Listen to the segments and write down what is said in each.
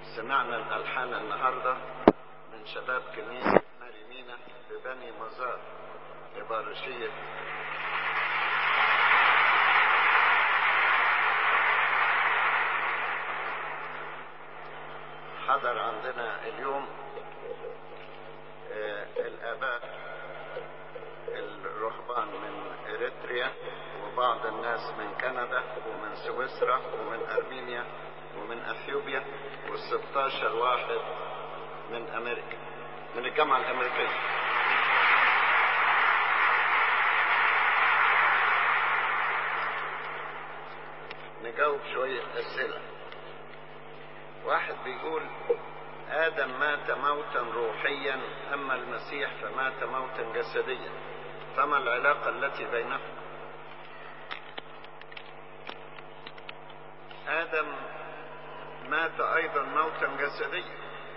سمعنا الألحان النهاردة من شباب كنيسة ماري مينا ببني مزار إبارشية حضر عندنا اليوم آه، الآباء الرهبان من إريتريا وبعض الناس من كندا ومن سويسرا ومن أرمينيا ومن أثيوبيا و16 واحد من أمريكا من الجامعة الأمريكية نجاوب شوية أسئلة واحد بيقول آدم مات موتا روحيا أما المسيح فمات موتا جسديا فما العلاقة التي بينهم آدم مات أيضا موتا جسديا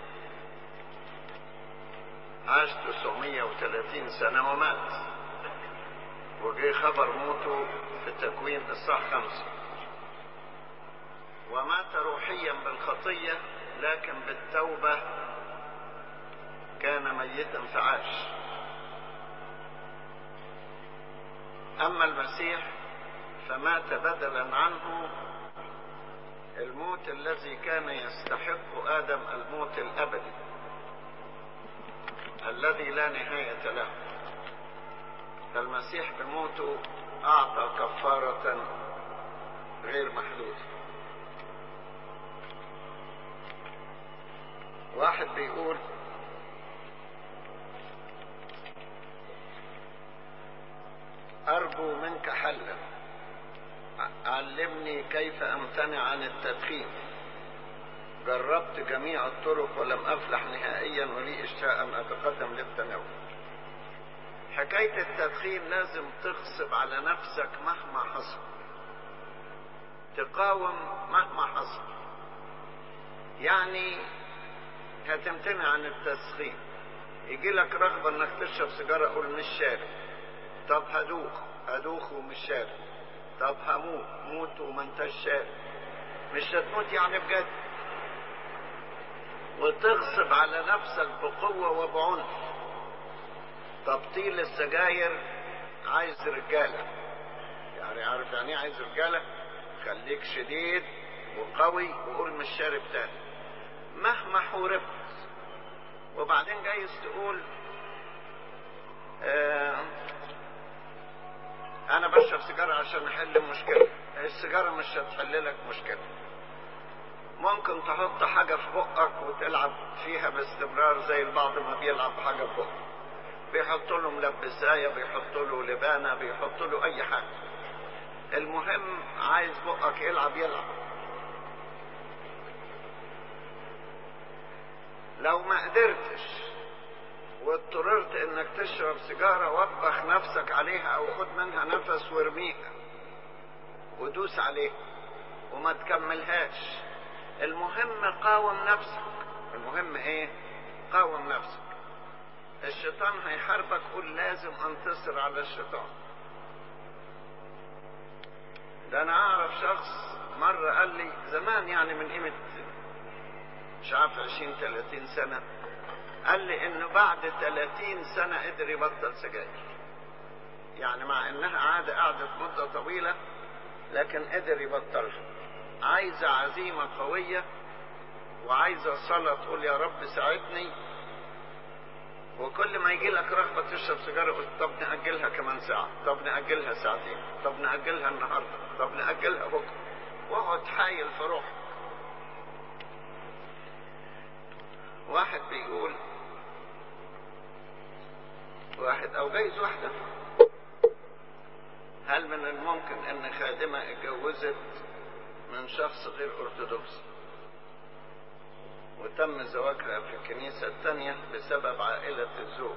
عاش 930 سنة ومات وجه خبر موته في تكوين الصح خمسة ومات روحيا بالخطية لكن بالتوبة كان ميتا فعاش أما المسيح فمات بدلا عنه الموت الذي كان يستحق آدم الموت الأبدي الذي لا نهاية له فالمسيح بموته أعطى كفارة غير محدودة واحد بيقول أرجو منك حلا علمني كيف أمتنع عن التدخين جربت جميع الطرق ولم أفلح نهائيا ولي إشاء أن أتقدم للتناول حكاية التدخين لازم تغصب على نفسك مهما حصل تقاوم مهما حصل يعني هتمتنع عن التدخين يجي لك رغبة انك تشرب سيجارة قول مش شارب طب هدوخ هدوخ ومش شارب طب هموت موت وما انتش شارب مش هتموت يعني بجد وتغصب على نفسك بقوة وبعنف تبطيل السجاير عايز رجالة يعني عارف يعني ايه عايز رجالة خليك شديد وقوي وقول مش شارب تاني مهما حوربت وبعدين جايز تقول آه انا بشرب سيجارة عشان احل مشكلة السيجارة مش هتحل لك مشكلة ممكن تحط حاجة في بقك وتلعب فيها باستمرار زي البعض ما بيلعب حاجة في بقه بيحط له ملبساية بيحط له لبانة بيحط له اي حاجة المهم عايز بقك يلعب يلعب لو ما قدرتش واضطررت انك تشرب سيجارة وبخ نفسك عليها او خد منها نفس وارميها ودوس عليها وما تكملهاش المهم قاوم نفسك المهم ايه قاوم نفسك الشيطان هيحاربك قول لازم انتصر على الشيطان ده انا اعرف شخص مرة قال لي زمان يعني من قيمة مش عارف 20 30 سنة قال لي انه بعد 30 سنة قدر يبطل سجاير يعني مع انها عادة قعدت مدة طويلة لكن قدر يبطلها عايزة عزيمة قوية وعايزة صلاة تقول يا رب ساعدني وكل ما يجي لك رغبة تشرب سيجارة قلت طب نأجلها كمان ساعة طب نأجلها ساعتين طب نأجلها النهاردة طب نأجلها بكرة واقعد حايل في روحك واحد بيقول واحد او جايز واحدة هل من الممكن ان خادمة اتجوزت من شخص غير ارثوذكسي وتم زواجها في الكنيسة الثانية بسبب عائلة الزوج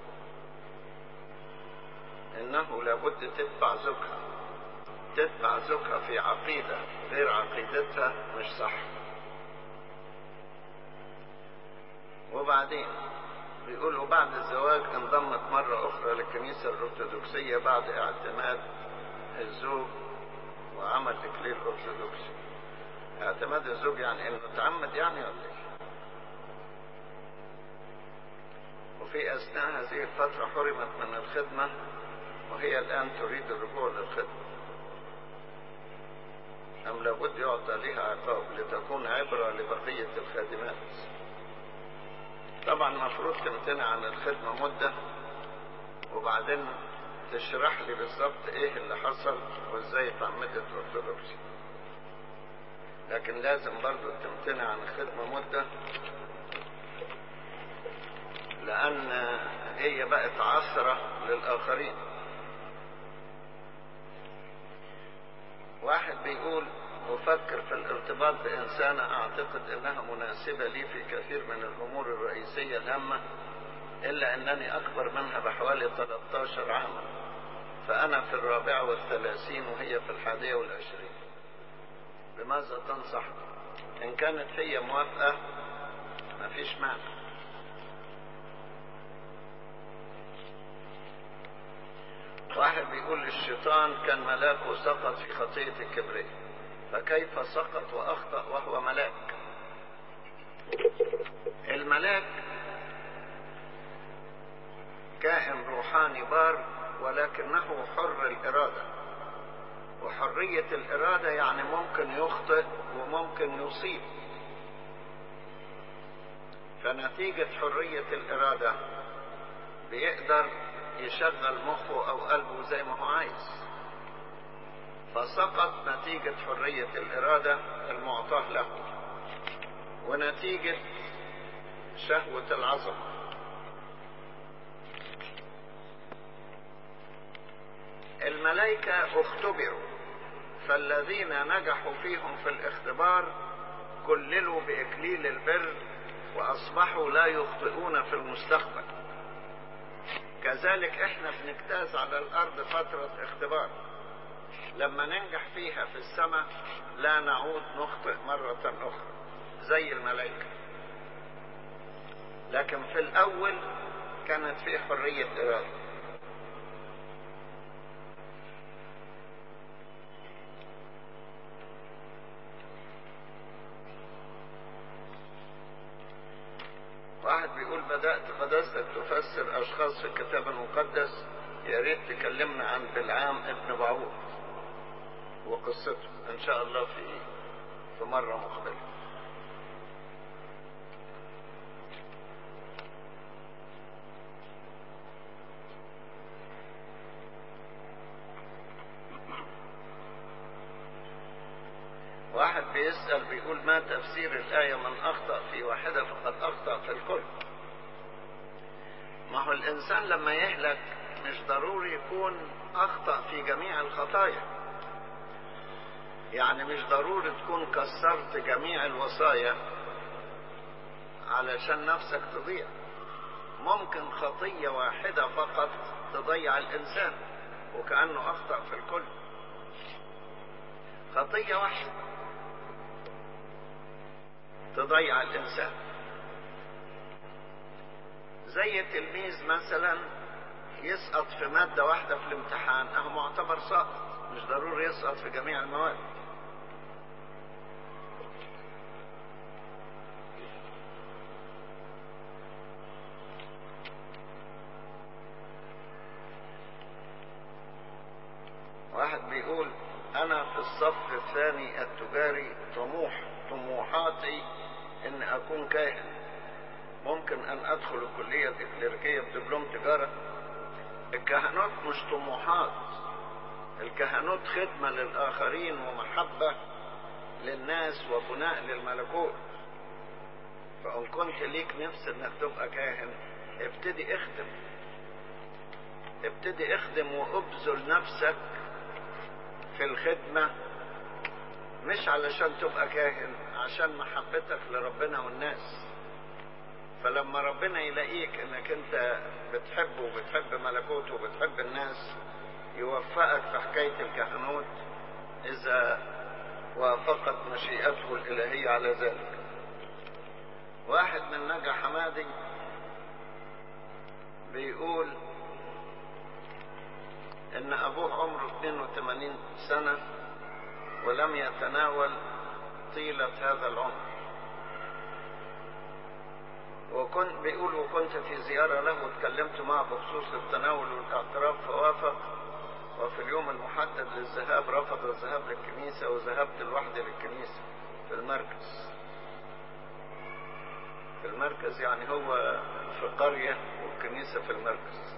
انه لابد تتبع زوجها تتبع زوجها في عقيدة غير عقيدتها مش صح وبعدين بيقولوا بعد الزواج انضمت مرة أخرى للكنيسة الأرثوذكسية بعد اعتماد الزوج وعمل إكليل أرثوذكسي اعتماد الزوج يعني إنه تعمد يعني ولا إيه؟ وفي أثناء هذه الفترة حرمت من الخدمة وهي الآن تريد الرجوع للخدمة أم لابد يعطى لها عقاب لتكون عبرة لبقية الخادمات طبعا المفروض تمتنع عن الخدمة مدة وبعدين تشرح لي بالظبط ايه اللي حصل وازاي اتعمدت ارثوذكسي لكن لازم برضو تمتنع عن الخدمة مدة لان هي بقت عثرة للاخرين واحد بيقول أفكر في الارتباط بإنسانة أعتقد أنها مناسبة لي في كثير من الأمور الرئيسية الهامة إلا أنني أكبر منها بحوالي 13 عاما فأنا في الرابعة والثلاثين وهي في الحادية والعشرين بماذا تنصح إن كانت هي موافقة مفيش مانع واحد بيقول الشيطان كان ملاك وسقط في خطية الكبرياء فكيف سقط وأخطأ وهو ملاك الملاك كائن روحاني بار ولكنه حر الإرادة وحرية الإرادة يعني ممكن يخطئ وممكن يصيب فنتيجة حرية الإرادة بيقدر يشغل مخه أو قلبه زي ما هو عايز فسقط نتيجة حرية الإرادة المعطاة له ونتيجة شهوة العظمة الملائكة اختبروا فالذين نجحوا فيهم في الاختبار كللوا بإكليل البر وأصبحوا لا يخطئون في المستقبل كذلك احنا بنجتاز على الأرض فترة اختبار لما ننجح فيها في السماء لا نعود نخطئ مرة أخرى زي الملائكة لكن في الأول كانت في حرية إرادة واحد بيقول بدأت قداستك تفسر أشخاص في الكتاب المقدس يا ريت تكلمنا عن بلعام ابن بعوض وقصته إن شاء الله في في مرة مقبلة واحد بيسأل بيقول ما تفسير الآية من أخطأ في واحدة فقد أخطأ في الكل ما هو الإنسان لما يهلك مش ضروري يكون أخطأ في جميع الخطايا يعني مش ضروري تكون كسرت جميع الوصايا علشان نفسك تضيع ممكن خطية واحدة فقط تضيع الإنسان وكأنه أخطأ في الكل خطية واحدة تضيع الإنسان زي تلميذ مثلا يسقط في مادة واحدة في الامتحان أهو معتبر ساقط مش ضروري يسقط في جميع المواد واحد بيقول أنا في الصف الثاني التجاري طموح طموحاتي إن أكون كاهن ممكن أن أدخل الكلية الإكليريكية بدبلوم تجارة الكهنوت مش طموحات الكهنوت خدمة للآخرين ومحبة للناس وبناء للملكوت فإن كنت ليك نفس إنك تبقى كاهن ابتدي اخدم ابتدي اخدم وابذل نفسك في الخدمة مش علشان تبقى كاهن عشان محبتك لربنا والناس فلما ربنا يلاقيك انك انت بتحبه وبتحب ملكوته وبتحب الناس يوفقك في حكاية الكهنوت اذا وافقت مشيئته الالهية على ذلك واحد من نجا حمادي بيقول ان ابوه عمره 82 سنة ولم يتناول طيلة هذا العمر وكنت بيقول وكنت في زيارة له وتكلمت معه بخصوص التناول والاعتراف فوافق وفي اليوم المحدد للذهاب رفض الذهاب للكنيسة وذهبت لوحدي للكنيسة في المركز في المركز يعني هو في قرية والكنيسة في المركز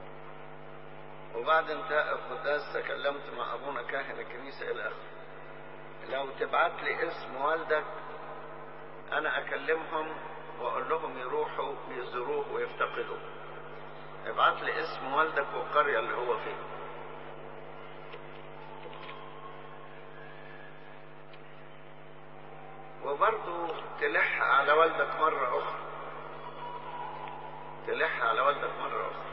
وبعد انتهاء القداس تكلمت مع ابونا كاهن الكنيسة الى اخره لو تبعت لي اسم والدك انا اكلمهم واقول لهم يروحوا يزوروه ويفتقدوا ابعت لي اسم والدك والقرية اللي هو فيها وبرضو تلح على والدك مرة أخرى تلح على والدك مرة أخرى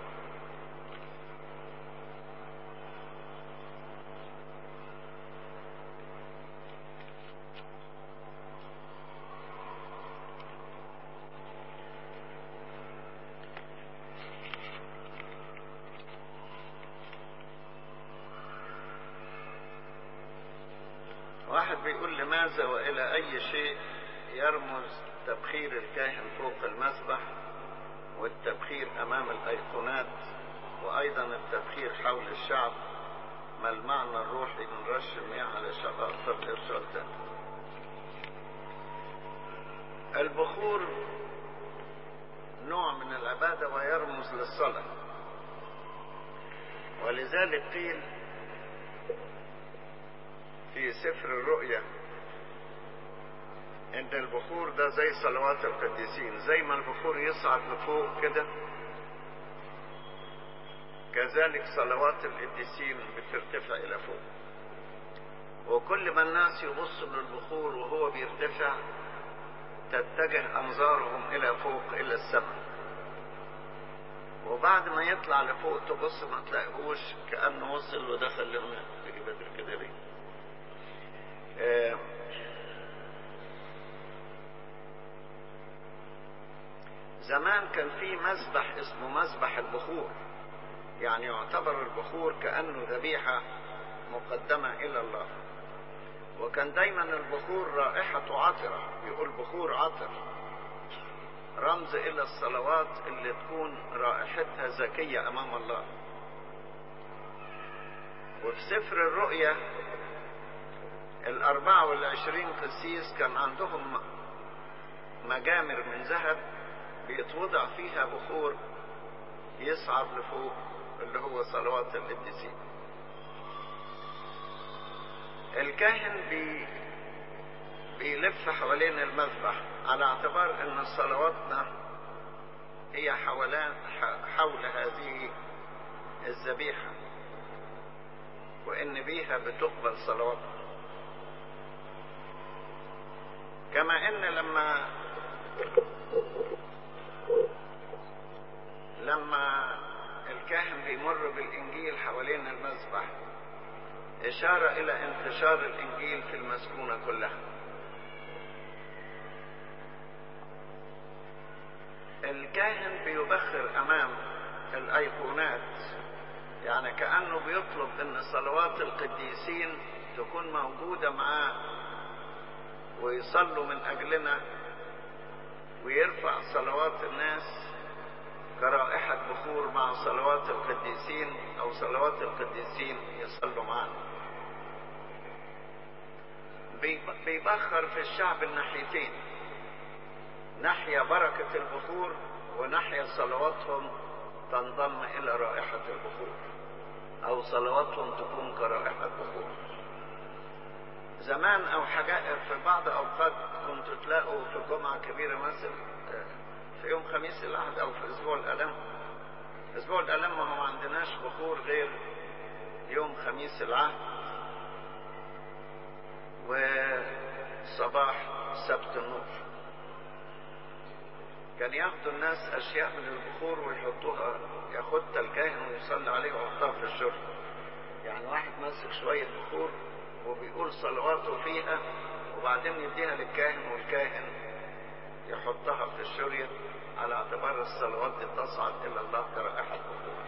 واحد بيقول لماذا وإلى أي شيء يرمز تبخير الكاهن فوق المسبح والتبخير أمام الأيقونات وأيضا التبخير حول الشعب ما المعنى الروحي من رش المياه على شعب طب إرسال تاني البخور نوع من العبادة ويرمز للصلاة ولذلك قيل في سفر الرؤيا ان البخور ده زي صلوات القديسين زي ما البخور يصعد لفوق كده كذلك صلوات القديسين بترتفع الى فوق وكل ما الناس يبصوا للبخور وهو بيرتفع تتجه انظارهم الى فوق الى السماء وبعد ما يطلع لفوق تبص ما تلاقيهوش كانه وصل ودخل لهناك تيجي بدري كده ليه آه زمان كان في مسبح اسمه مسبح البخور يعني يعتبر البخور كأنه ذبيحة مقدمة إلى الله وكان دايما البخور رائحة عطرة يقول بخور عطر رمز إلى الصلوات اللي تكون رائحتها زكية أمام الله وفي سفر الرؤيا الأربعة والعشرين قسيس كان عندهم مجامر من ذهب بيتوضع فيها بخور يصعد لفوق اللي هو صلوات القديسين الكاهن بي بيلف حوالين المذبح على اعتبار ان صلواتنا هي حولان حول هذه الذبيحة وان بيها بتقبل صلواتنا كما ان لما لما الكاهن بيمر بالانجيل حوالين المذبح اشاره الى انتشار الانجيل في المسكونه كلها الكاهن بيبخر امام الايقونات يعني كانه بيطلب ان صلوات القديسين تكون موجوده معاه ويصلوا من اجلنا ويرفع صلوات الناس كرائحة بخور مع صلوات القديسين أو صلوات القديسين يصلوا معنا بيبخر في الشعب الناحيتين ناحية بركة البخور وناحية صلواتهم تنضم إلى رائحة البخور أو صلواتهم تكون كرائحة بخور زمان أو حاجات في بعض أوقات كنتوا تلاقوا في جمعة كبيرة مثلا في يوم خميس الأحد أو في أسبوع الألم أسبوع الألم ما هو ما عندناش بخور غير يوم خميس العهد وصباح سبت النور كان ياخدوا الناس أشياء من البخور ويحطوها ياخدها الكاهن ويصلي عليها ويحطها في الشرب يعني واحد ماسك شوية بخور وبيقول صلواته فيها وبعدين يديها للكاهن والكاهن يحطها في الشريط على اعتبار الصلوات دي تصعد الى الله كرائحة بخور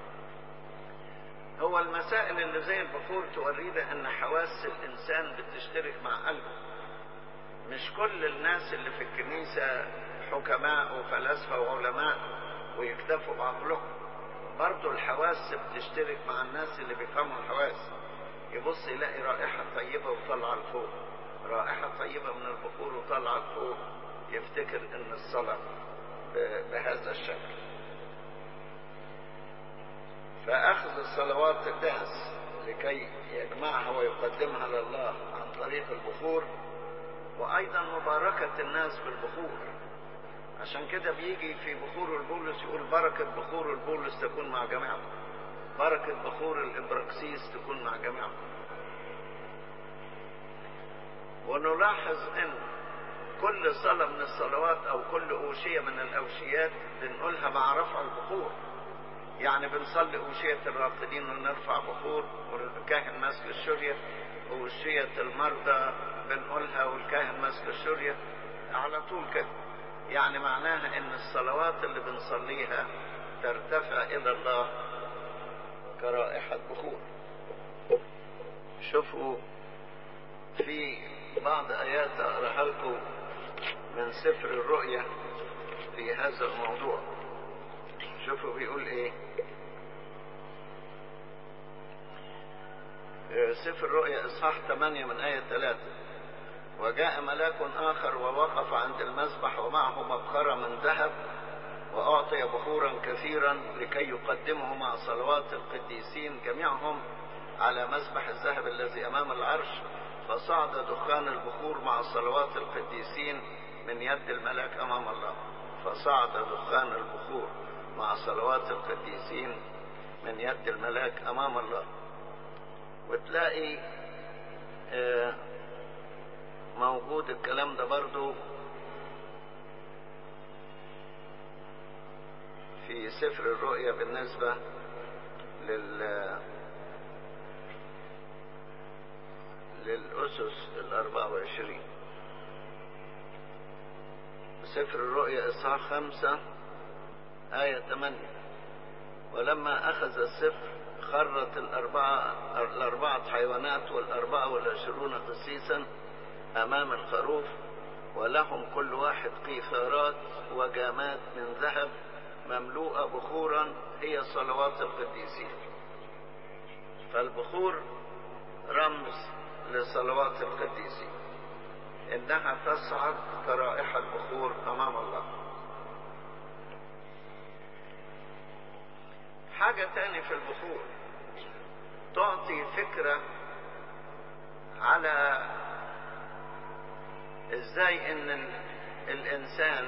هو المسائل اللي زي البخور تورينا ان حواس الانسان بتشترك مع قلبه مش كل الناس اللي في الكنيسة حكماء وفلاسفة وعلماء ويكتفوا بعقلهم برضو الحواس بتشترك مع الناس اللي بيفهموا الحواس يبص يلاقي رائحة طيبة وطلع لفوق رائحة طيبة من البخور وطلع لفوق يفتكر ان الصلاة بهذا الشكل فأخذ الصلوات الناس لكي يجمعها ويقدمها لله عن طريق البخور وأيضا مباركة الناس بالبخور عشان كده بيجي في بخور البولس يقول بركة بخور البولس تكون مع جميعكم بركة بخور الإبراكسيس تكون مع جميعكم ونلاحظ أن كل صلاة من الصلوات أو كل أوشية من الأوشيات بنقولها مع رفع البخور يعني بنصلي أوشية الراقدين ونرفع بخور والكاهن ماسك الشرية أوشية المرضى بنقولها والكاهن ماسك الشرية على طول كده يعني معناها ان الصلوات اللي بنصليها ترتفع الى الله كرائحة بخور شوفوا في بعض ايات اقراها لكم من سفر الرؤيا في هذا الموضوع شوفوا بيقول ايه سفر الرؤيا اصحاح 8 من ايه 3 وجاء ملاك آخر ووقف عند المذبح ومعه مبخرة من ذهب وأعطي بخورا كثيرا لكي يقدمه مع صلوات القديسين جميعهم على مذبح الذهب الذي أمام العرش فصعد دخان البخور مع صلوات القديسين من يد الملاك أمام الله فصعد دخان البخور مع صلوات القديسين من يد الملاك أمام الله وتلاقي آه موجود الكلام ده برضو في سفر الرؤيا بالنسبة لل للأسس الأربعة وعشرين سفر الرؤيا إصحاح خمسة آية ثمانية ولما أخذ السفر خرت الأربعة الأربعة حيوانات والأربعة والعشرون قسيسا أمام الخروف ولهم كل واحد قيثارات وجامات من ذهب مملوءة بخورا هي صلوات القديسين فالبخور رمز لصلوات القديسين إنها تصعد كرائحة بخور أمام الله حاجة تاني في البخور تعطي فكرة على ازاي ان الانسان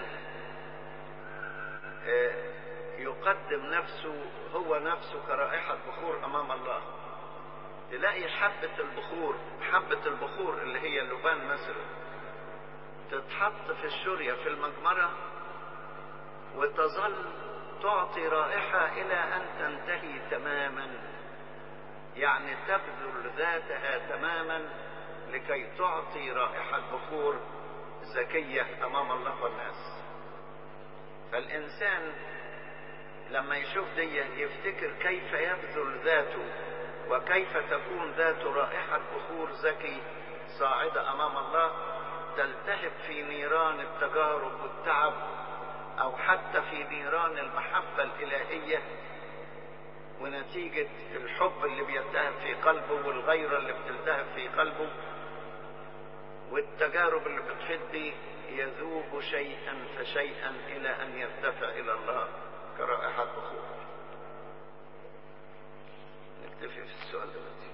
يقدم نفسه هو نفسه كرائحة بخور امام الله تلاقي حبة البخور حبة البخور اللي هي اللبان مثلا تتحط في الشرية في المجمرة وتظل تعطي رائحة إلى أن تنتهي تماما يعني تبذل ذاتها تماما لكي تعطي رائحة بخور زكية أمام الله والناس فالإنسان لما يشوف دي يفتكر كيف يبذل ذاته وكيف تكون ذات رائحة بخور زكي صاعدة أمام الله تلتهب في نيران التجارب والتعب أو حتى في نيران المحبة الإلهية ونتيجة الحب اللي بيلتهب في قلبه والغيرة اللي بتلتهب في قلبه والتجارب اللي بتحد بيه يذوب شيئا فشيئا إلى أن يرتفع إلى الله كرائحة بخور نكتفي في السؤال دلوقتي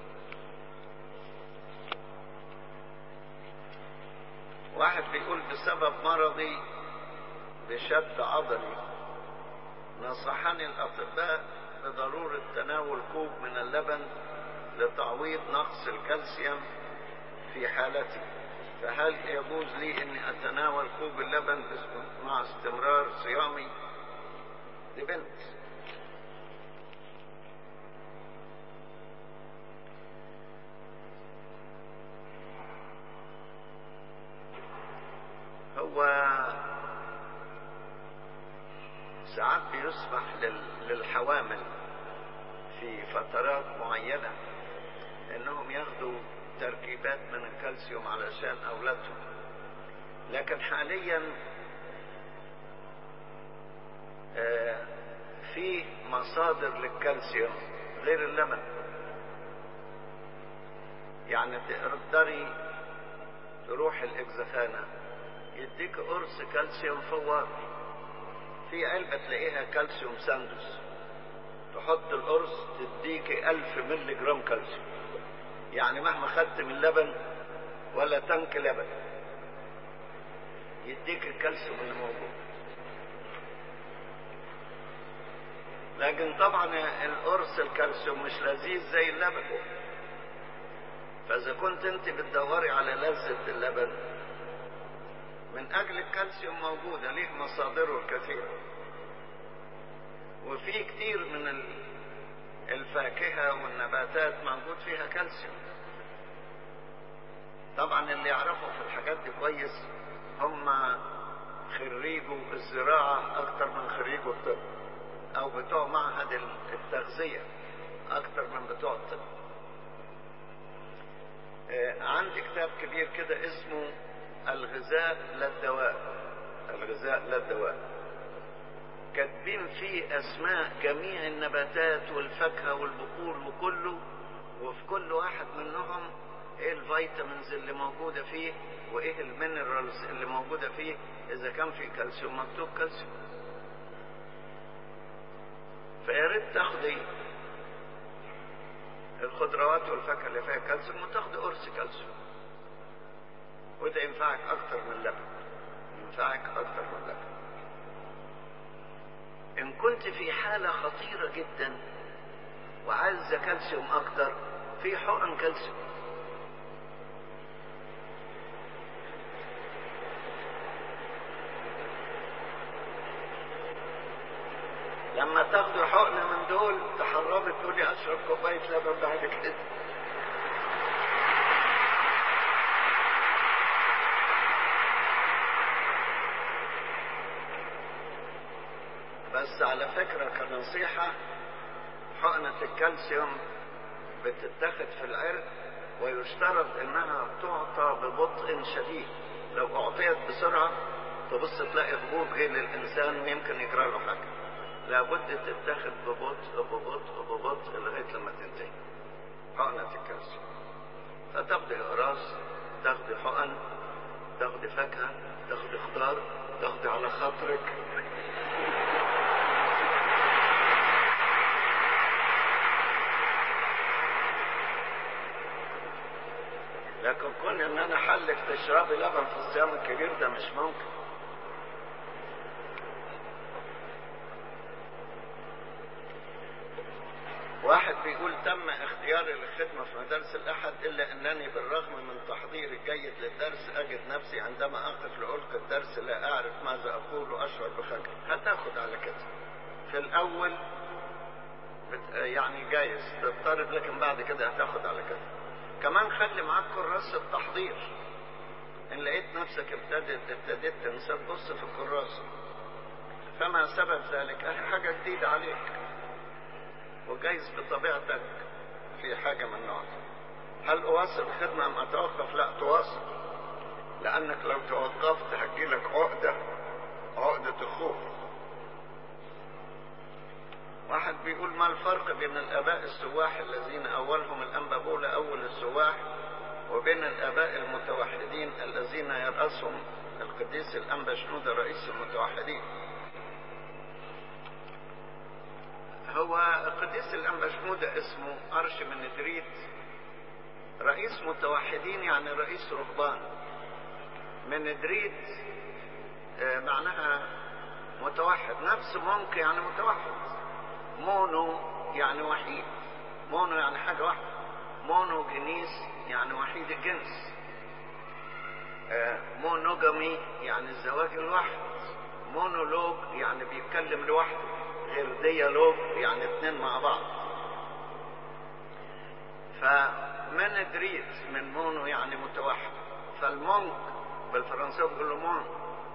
واحد بيقول بسبب مرضي بشد عضلي نصحني الأطباء بضرورة تناول كوب من اللبن لتعويض نقص الكالسيوم في حالتي فهل يجوز لي اني اتناول كوب اللبن مع استمرار صيامي دي بنت هو ساعات بيسمح للحوامل في فترات معينة انهم ياخدوا تركيبات من الكالسيوم علشان اولادهم لكن حاليا آه في مصادر للكالسيوم غير اللبن يعني تقدري تروح الاجزخانة يديك قرص كالسيوم فوار في علبة تلاقيها كالسيوم ساندوس تحط القرص تديك ألف ملي جرام كالسيوم يعني مهما خدت من لبن ولا تنك لبن يديك الكالسيوم اللي موجود لكن طبعا القرص الكالسيوم مش لذيذ زي اللبن فاذا كنت انت بتدوري على لذة اللبن من اجل الكالسيوم موجودة ليه مصادره الكثيرة وفي كتير من الفاكهة والنباتات موجود فيها كالسيوم طبعا اللي يعرفوا في الحاجات دي كويس هم خريجوا الزراعة اكتر من خريجوا الطب او بتوع معهد التغذية اكتر من بتوع الطب عندي كتاب كبير كده اسمه الغذاء لا الدواء الغذاء لا الدواء كاتبين فيه اسماء جميع النباتات والفاكهه والبقول وكله وفي كل واحد منهم ايه الفيتامينز اللي موجوده فيه وايه المينرالز اللي موجوده فيه اذا كان في كالسيوم مكتوب كالسيوم فيا ريت تاخدي الخضروات والفاكهه اللي فيها كالسيوم وتاخدي قرص كالسيوم وده ينفعك اكتر من اللبن ينفعك اكتر من اللبن ان كنت في حاله خطيره جدا وعايزه كالسيوم اكتر في حقن كالسيوم لما تاخدوا حقن من دول تحرمي تقولي اشرب كوبايه لبن بعد كده بس على فكره كنصيحه حقنه الكالسيوم بتتاخد في العرق ويشترط انها تعطى ببطء شديد لو اعطيت بسرعه تبص تلاقي هبوط غير للانسان ويمكن يجرى له حاجه لابد تتاخد ببطء ببطء ببطء لغايه لما تنتهي حقنه الكالسيوم فتاخدي اقراص تاخدي حقن تاخدي فاكهه تاخدي خضار تاخدي على خاطرك لكن كون ان انا حلك تشربي لبن في الصيام الكبير ده مش ممكن واحد بيقول تم اختياري للخدمة في مدارس الأحد إلا أنني بالرغم من تحضيري الجيد للدرس أجد نفسي عندما أقف لألقي الدرس لا أعرف ماذا أقول وأشعر بخجل هتاخد على كده في الأول بت... يعني جايز تضطرب لكن بعد كده هتاخد على كده كمان خلي معاك كراس التحضير إن لقيت نفسك ابتدت ابتديت تنسى تبص في الكراسة فما سبب ذلك أهي حاجة جديدة عليك وجايز بطبيعتك في حاجة من نوع هل أواصل الخدمة أم أتوقف؟ لا تواصل لأنك لو توقفت هتجيلك عقدة عقدة الخوف واحد بيقول ما الفرق بين الآباء السواح الذين أولهم الأنبابولة أول السواح وبين الآباء المتوحدين الذين يرأسهم القديس الأنبا شنودة رئيس المتوحدين هو القديس الأنبا شنودة اسمه أرش من ندريت رئيس متوحدين يعني رئيس رهبان من ندريت معناها متوحد نفس مونك يعني متوحد مونو يعني وحيد مونو يعني حاجة واحدة مونو جنيس يعني وحيد الجنس مونوجامي يعني الزواج الواحد مونولوج يعني بيتكلم لوحده غير ديالوج يعني اتنين مع بعض فمن دريت من مونو يعني متوحد فالمونك بالفرنساوي بيقول له مون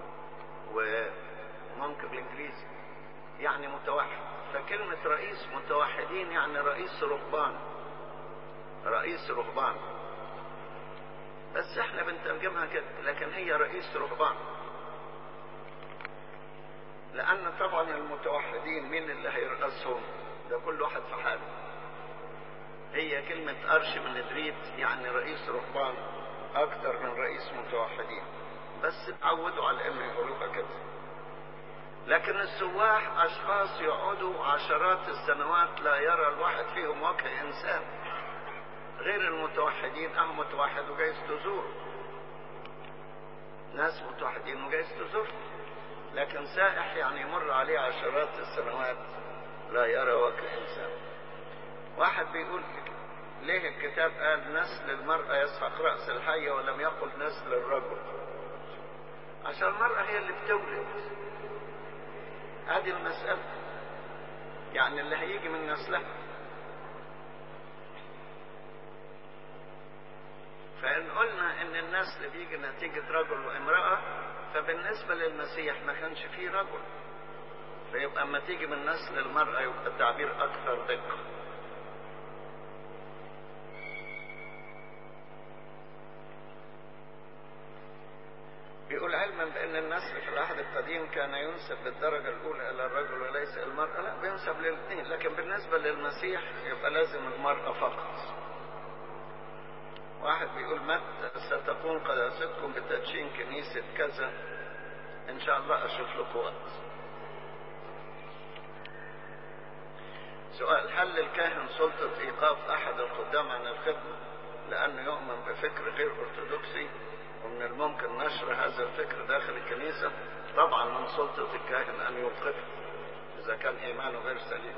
ومونك بالانجليزي يعني متوحد فكلمة رئيس متوحدين يعني رئيس رهبان رئيس رهبان بس احنا بنترجمها كده لكن هي رئيس رهبان لان طبعا رهبان المتوحدين مين اللي هيرأسهم ده كل واحد في حاله هي كلمة أرش من إدريت يعني رئيس رهبان أكتر من رئيس متوحدين بس اتعودوا على إنه يقولوها كده لكن السواح أشخاص يقعدوا عشرات السنوات لا يرى الواحد فيهم وجه إنسان غير المتوحدين أو متوحد وجايز تزوره ناس متوحدين وجايز تزوره لكن سائح يعني يمر عليه عشرات السنوات لا يرى وجه إنسان واحد بيقول ليه الكتاب قال نسل المرأة يسحق رأس الحية ولم يقل نسل الرجل عشان المرأة هي اللي بتولد هذه المسألة يعني اللي هيجي من نسلها فإن قلنا إن النسل بيجي نتيجة رجل وامرأة فبالنسبة للمسيح ما كانش فيه رجل فيبقى اما تيجي من نسل المرأة يبقى التعبير أكثر دقة بيقول علما بأن النسل في العهد القديم كان ينسب بالدرجة الأولى إلى الرجل وليس المرأة لا بينسب للاثنين لكن بالنسبة للمسيح يبقى لازم المرأة فقط واحد بيقول متى ستكون قداستكم بتدشين كنيسة كذا إن شاء الله أشوف لكم وقت سؤال هل الكاهن سلطة إيقاف أحد الخدام عن الخدمة لأنه يؤمن بفكر غير أرثوذكسي ومن الممكن نشر هذا الفكر داخل الكنيسة طبعا من سلطة الكاهن أن يوقفه إذا كان إيمانه غير سليم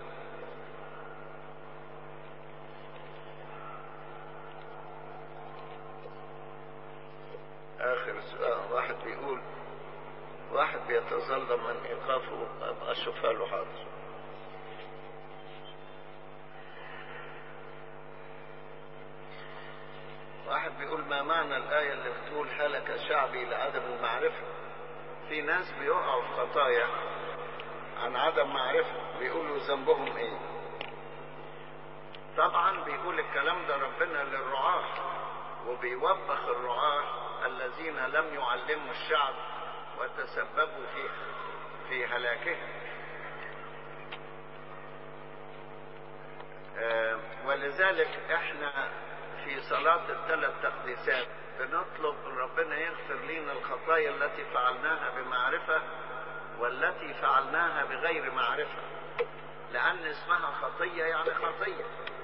آخر سؤال واحد بيقول واحد بيتظلم من إيقافه أبقى أشوفها له حاضر واحد بيقول ما معنى الآية اللي بتقول هلك شعبي لعدم المعرفة في ناس بيقعوا في خطايا عن عدم معرفة بيقولوا ذنبهم ايه طبعا بيقول الكلام ده ربنا للرعاة وبيوبخ الرعاة الذين لم يعلموا الشعب وتسببوا في في هلاكهم آه ولذلك احنا في صلاة الثلاث تقديسات بنطلب من ربنا يغفر لنا الخطايا التي فعلناها بمعرفة والتي فعلناها بغير معرفة لأن اسمها خطية يعني خطية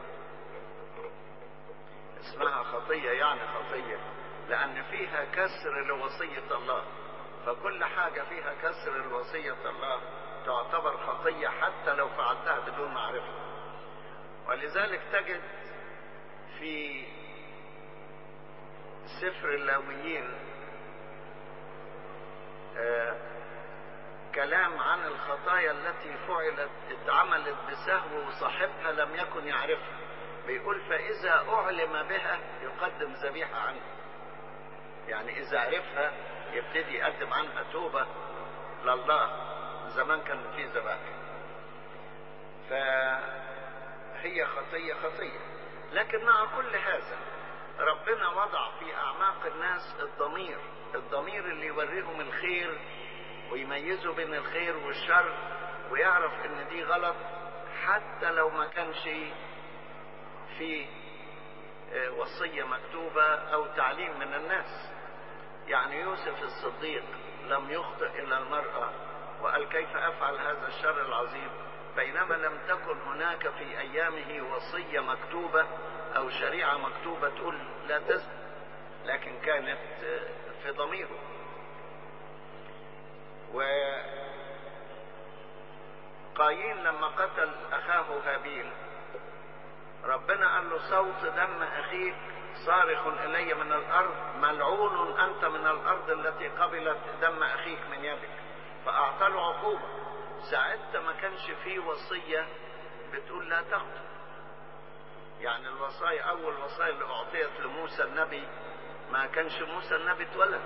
اسمها خطية يعني خطية لأن فيها كسر لوصية الله فكل حاجة فيها كسر لوصية الله تعتبر خطية حتى لو فعلتها بدون معرفة ولذلك تجد في سفر اللاويين آه كلام عن الخطايا التي فعلت اتعملت بسهو وصاحبها لم يكن يعرفها بيقول فإذا أعلم بها يقدم ذبيحة عنها يعني إذا عرفها يبتدي يقدم عنها توبة لله زمان كان في ذبائح فهي خطية خطية لكن مع كل هذا ربنا وضع في أعماق الناس الضمير الضمير اللي يوريهم الخير ويميزوا بين الخير والشر ويعرف ان دي غلط حتى لو ما كانش في وصية مكتوبة او تعليم من الناس يعني يوسف الصديق لم يخطئ الى المرأة وقال كيف افعل هذا الشر العظيم بينما لم تكن هناك في ايامه وصية مكتوبة او شريعة مكتوبة تقول لا تزن لكن كانت في ضميره وقايين لما قتل اخاه هابيل ربنا قال له صوت دم اخيك صارخ الي من الارض ملعون انت من الارض التي قبلت دم اخيك من يدك فاعطى له عقوبه ساعتها ما كانش فيه وصيه بتقول لا تقتل يعني الوصايا اول وصايا اللي اعطيت لموسى النبي ما كانش موسى النبي اتولد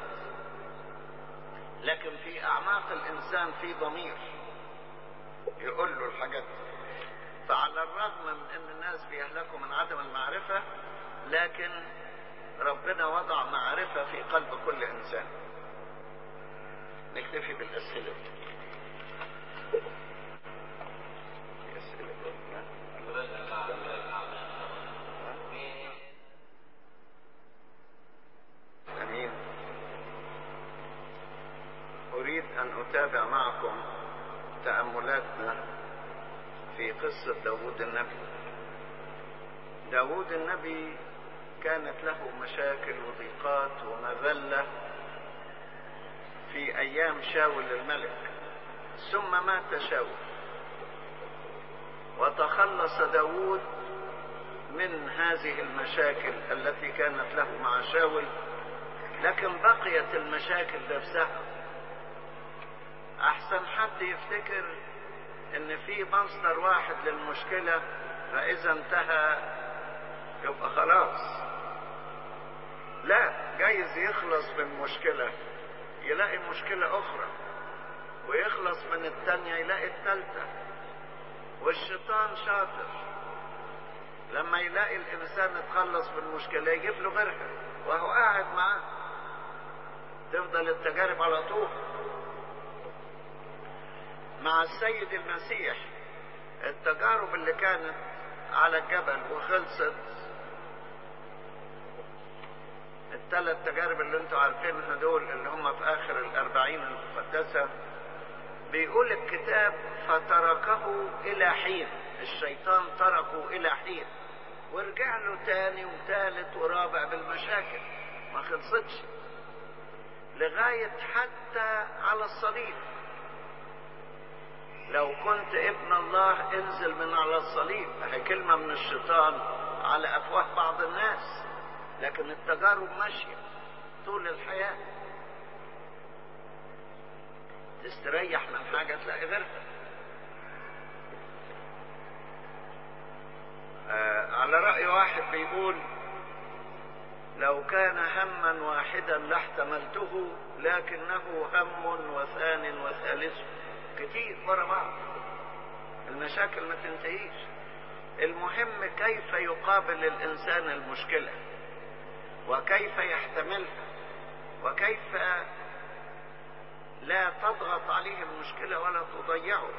لكن في اعماق الانسان في ضمير يقول له الحاجات دي فعلى الرغم من ان الناس بيهلكوا من عدم المعرفة لكن ربنا وضع معرفة في قلب كل انسان نكتفي بالاسئلة أريد أن أتابع معكم تأملاتنا في قصة داود النبي داود النبي كانت له مشاكل وضيقات ومذلة في أيام شاول الملك ثم مات شاول وتخلص داود من هذه المشاكل التي كانت له مع شاول لكن بقيت المشاكل نفسها احسن حد يفتكر ان في مصدر واحد للمشكلة فاذا انتهى يبقى خلاص لا جايز يخلص من مشكلة يلاقي مشكلة اخرى ويخلص من التانية يلاقي التالتة والشيطان شاطر لما يلاقي الانسان اتخلص من مشكلة يجيب له غيرها وهو قاعد معاه تفضل التجارب على طول مع السيد المسيح التجارب اللي كانت على الجبل وخلصت الثلاث تجارب اللي انتوا عارفينها دول اللي هم في اخر الاربعين المقدسة بيقول الكتاب فتركه الى حين الشيطان تركه الى حين ورجع له تاني وتالت ورابع بالمشاكل ما خلصتش لغاية حتى على الصليب لو كنت ابن الله انزل من على الصليب هي كلمة من الشيطان على افواه بعض الناس لكن التجارب ماشية طول الحياة تستريح من حاجة تلاقي غيرها آه على رأي واحد بيقول لو كان هما واحدا لاحتملته لكنه هم وثان وثالث كتير ورا بعض المشاكل ما تنتهيش المهم كيف يقابل الانسان المشكله وكيف يحتملها وكيف لا تضغط عليه المشكله ولا تضيعه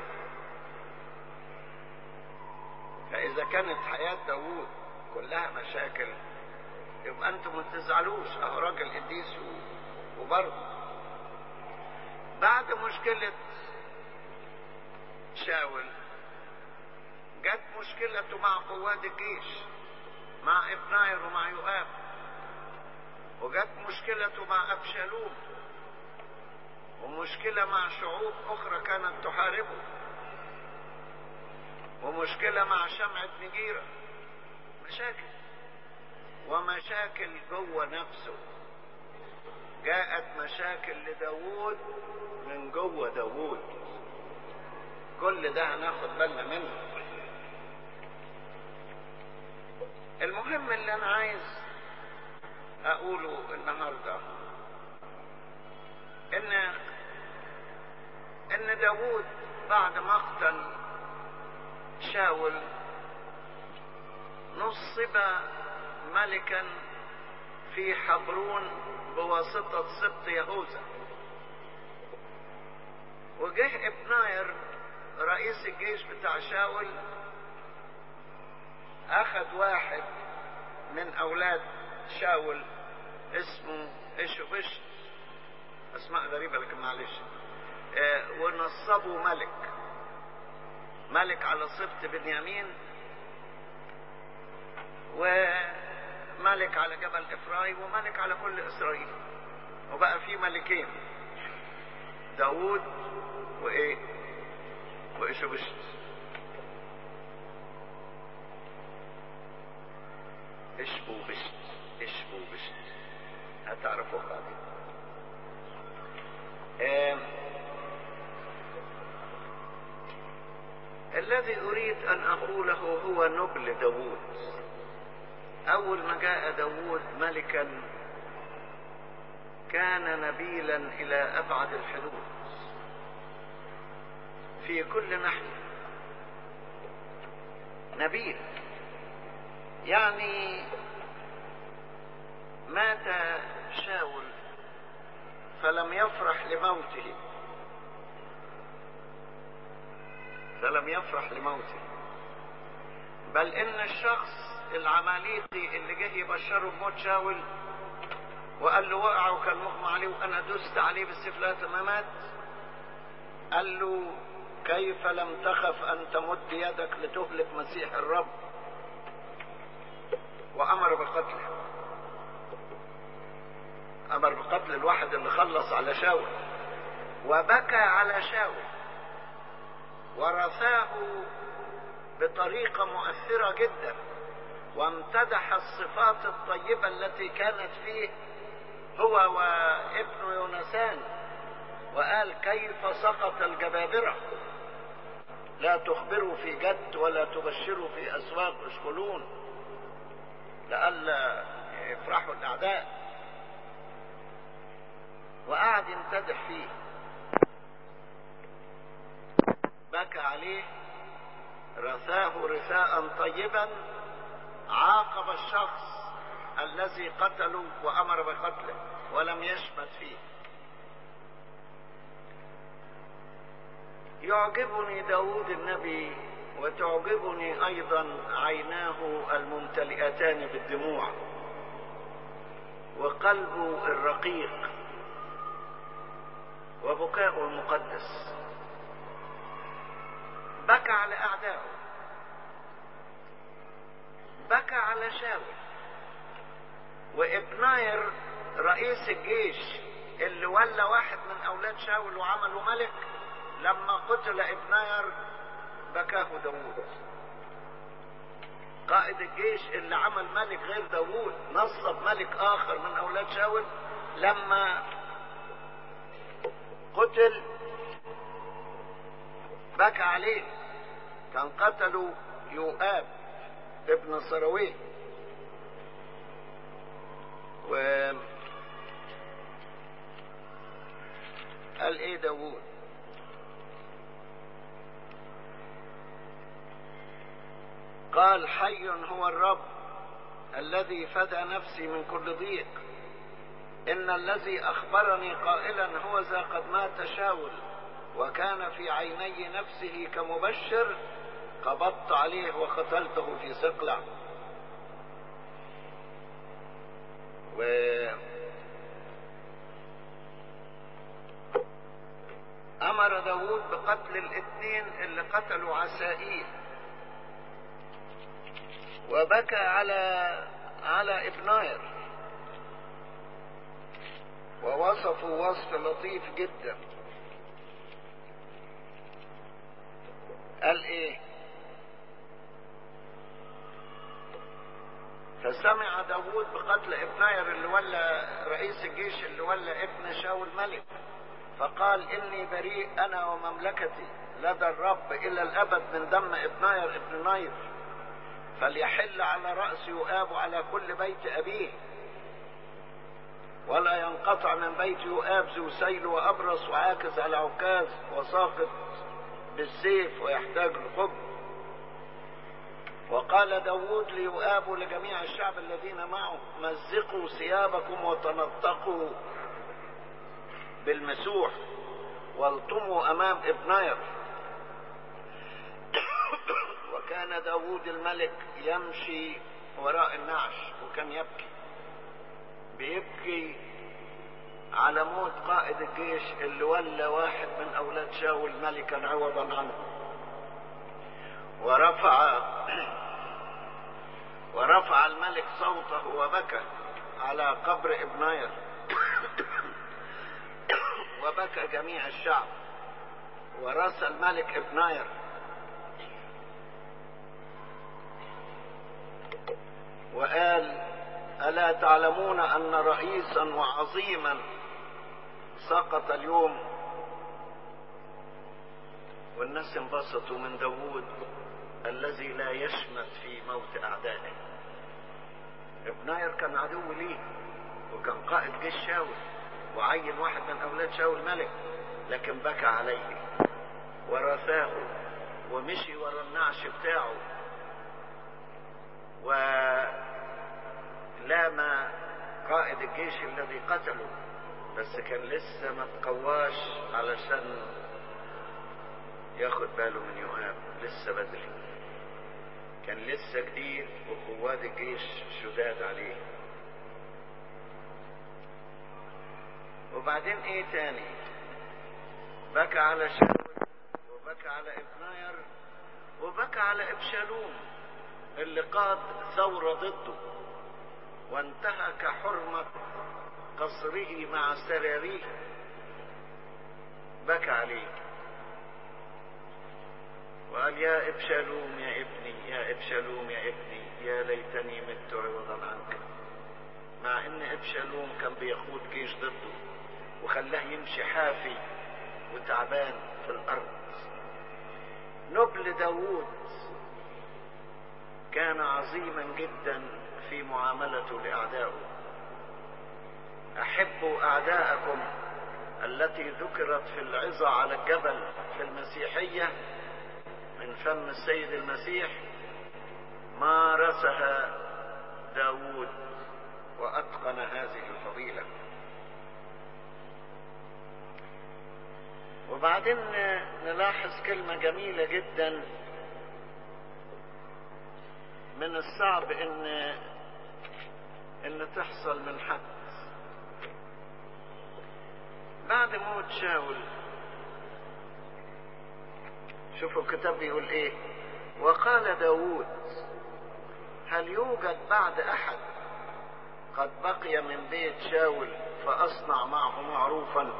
فاذا كانت حياه داوود كلها مشاكل يبقى انتم ما تزعلوش اهو راجل قديس وبرضه بعد مشكلة شاول جت مشكلته مع قواد الجيش مع ابناير ومع يؤاب وجت مشكلته مع ابشالوم ومشكلة مع شعوب اخرى كانت تحاربه ومشكلة مع شمعة نجيرة مشاكل ومشاكل جوه نفسه جاءت مشاكل لداوود من جوه داوود كل ده هناخد بالنا منه المهم اللي انا عايز اقوله النهارده ان ان داوود بعد مقتل شاول نصب ملكا في حبرون بواسطة سبط يهوذا وجه ابناير رئيس الجيش بتاع شاول اخذ واحد من اولاد شاول اسمه اشوفش اسماء غريبة لكن معلش اه ونصبه ملك ملك على سبط بنيامين وملك على جبل افرايم وملك على كل اسرائيل وبقى في ملكين داوود وايه وإشوبشت اشبو بشت اشبو بشت هتعرفوه بعدين الذي أريد أن أقوله هو نبل داوود أول ما جاء داوود ملكا كان نبيلا إلى أبعد الحدود في كل ناحية نبيل يعني مات شاول فلم يفرح لموته فلم يفرح لموته بل ان الشخص العماليقي اللي جه يبشره بموت شاول وقال له وقع وكان مغمى عليه وانا دست عليه بالسيف لغايه ما مات قال له كيف لم تخف ان تمد يدك لتهلك مسيح الرب وامر بقتله امر بقتل الواحد اللي خلص على شاول وبكى على شاول ورثاه بطريقه مؤثره جدا وامتدح الصفات الطيبه التي كانت فيه هو وابن يونسان وقال كيف سقط الجبابرة لا تخبروا في جد ولا تبشروا في أسواق اشكلون لئلا يفرحوا الأعداء وقعد يمتدح فيه بكى عليه رثاه رثاء طيبا عاقب الشخص الذي قتله وامر بقتله ولم يشمت فيه يعجبني داود النبي وتعجبني ايضا عيناه الممتلئتان بالدموع وقلبه الرقيق وبكاؤه المقدس بكى على اعدائه بكى على شاول وابناير رئيس الجيش اللي ولى واحد من اولاد شاول وعمله ملك لما قتل ابناير بكاه داوود قائد الجيش اللي عمل ملك غير داوود نصب ملك اخر من اولاد شاول لما قتل بكى عليه كان قتلوا يؤاب ابن سرويه و قال ايه داوود قال حي هو الرب الذي فدى نفسي من كل ضيق ان الذي اخبرني قائلا هو ذا قد مات شاول وكان في عيني نفسه كمبشر قبضت عليه وقتلته في صقلع و امر داود بقتل الاثنين اللي قتلوا عسائيل وبكى على على ابناير ووصفوا وصف لطيف جدا قال ايه فسمع داود بقتل ابناير اللي ولى رئيس الجيش اللي ولى ابن شاول ملك فقال اني بريء انا ومملكتي لدى الرب الى الابد من دم ابناير ابن ناير فليحل على رأس يؤاب على كل بيت أبيه ولا ينقطع من بيت يؤاب ذو سيل وأبرص وعاكز على عكاز وساقط بالسيف ويحتاج الخب وقال داود ليؤاب لجميع الشعب الذين معه مزقوا ثيابكم وتنطقوا بالمسوح والطموا أمام ابناير وكان داود الملك يمشي وراء النعش وكان يبكي بيبكي على موت قائد الجيش اللي ولى واحد من اولاد شاول ملكا عوضا عنه ورفع ورفع الملك صوته وبكى على قبر ابناير وبكى جميع الشعب ورث الملك ابناير وقال الا تعلمون ان رئيسا وعظيما سقط اليوم والناس انبسطوا من داوود الذي لا يشمت في موت اعدائه ابناير كان عدو ليه وكان قائد جيش شاول وعين واحد من اولاد شاول ملك لكن بكى عليه ورثاه ومشي ورا النعش بتاعه ولام قائد الجيش الذي قتله بس كان لسه ما تقواش علشان ياخد باله من يؤاب لسه بدري كان لسه جديد وقوات الجيش شداد عليه وبعدين ايه تاني بكى على شاول وبكى على ابناير وبكى على ابشالوم اللي قاد ثورة ضده وانتهك حرمة قصره مع سراريه بكى عليه وقال يا ابشالوم يا ابني يا ابشالوم يا ابني يا ليتني مت عوضا عنك مع ان ابشالوم كان بيخوض جيش ضده وخلاه يمشي حافي وتعبان في الارض نبل داوود كان عظيما جدا في معاملته لاعدائه احبوا اعداءكم التي ذكرت في العظة على الجبل في المسيحية من فم السيد المسيح مارسها داود وأتقن هذه الفضيلة وبعدين نلاحظ كلمة جميلة جدا من الصعب ان ان تحصل من حد بعد موت شاول شوفوا الكتاب بيقول ايه وقال داود هل يوجد بعد احد قد بقي من بيت شاول فاصنع معه معروفا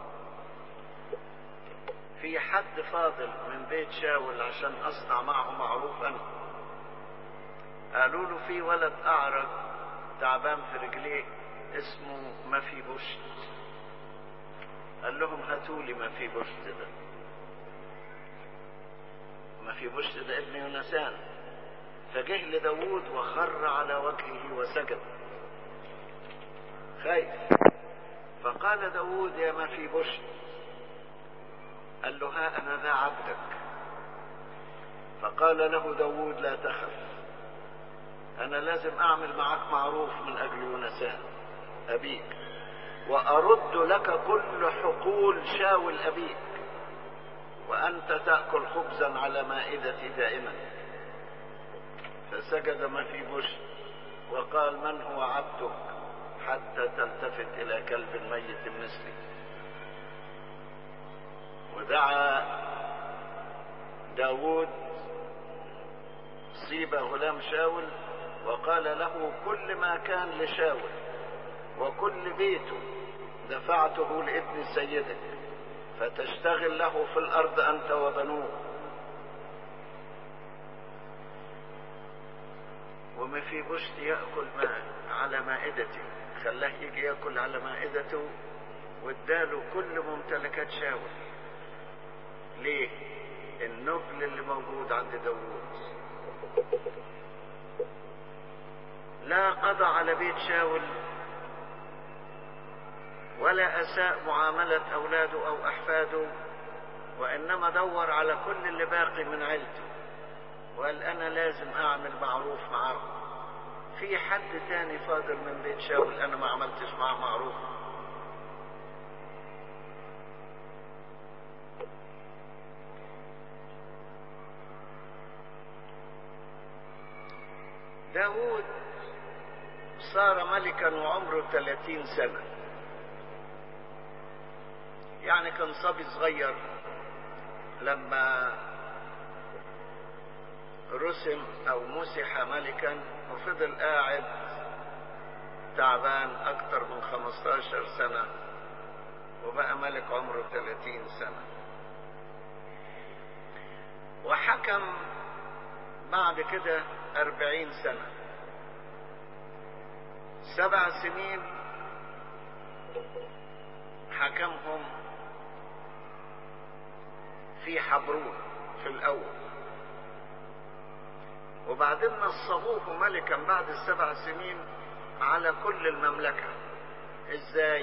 في حد فاضل من بيت شاول عشان اصنع معه معروفا قالوا له في ولد اعرج تعبان في رجليه اسمه ما في بشت قال لهم هاتوا لي ما في بشت ده ما في بشت ده ابن يونسان فجه لداود وخر على وجهه وسجد خايف فقال داود يا ما في بشت قال له ها انا ذا عبدك فقال له داود لا تخف انا لازم اعمل معك معروف من اجل يونسان ابيك وارد لك كل حقول شاول ابيك وانت تاكل خبزا على مائدتي دائما فسجد ما في بش وقال من هو عبدك حتى تلتفت الى كلب ميت مثلي ودعا داود صيب غلام شاول وقال له كل ما كان لشاول وكل بيته دفعته لابن سيدك فتشتغل له في الارض انت وبنوه وما في بشت ياكل ما على مائدته خلاه يجي ياكل على مائدته واداله كل ممتلكات شاول ليه النبل اللي موجود عند داوود لا قضى على بيت شاول ولا أساء معاملة أولاده أو أحفاده وإنما دور على كل اللي باقي من عيلته وقال أنا لازم أعمل معروف معاهم في حد تاني فاضل من بيت شاول أنا ما عملتش معاه معروف داود صار ملكا وعمره 30 سنة يعني كان صبي صغير لما رسم او مسح ملكا وفضل قاعد تعبان اكتر من 15 سنة وبقى ملك عمره 30 سنة وحكم بعد كده 40 سنة سبع سنين حكمهم في حبرون في الأول وبعدين نصبوه ملكا بعد السبع سنين على كل المملكة ازاي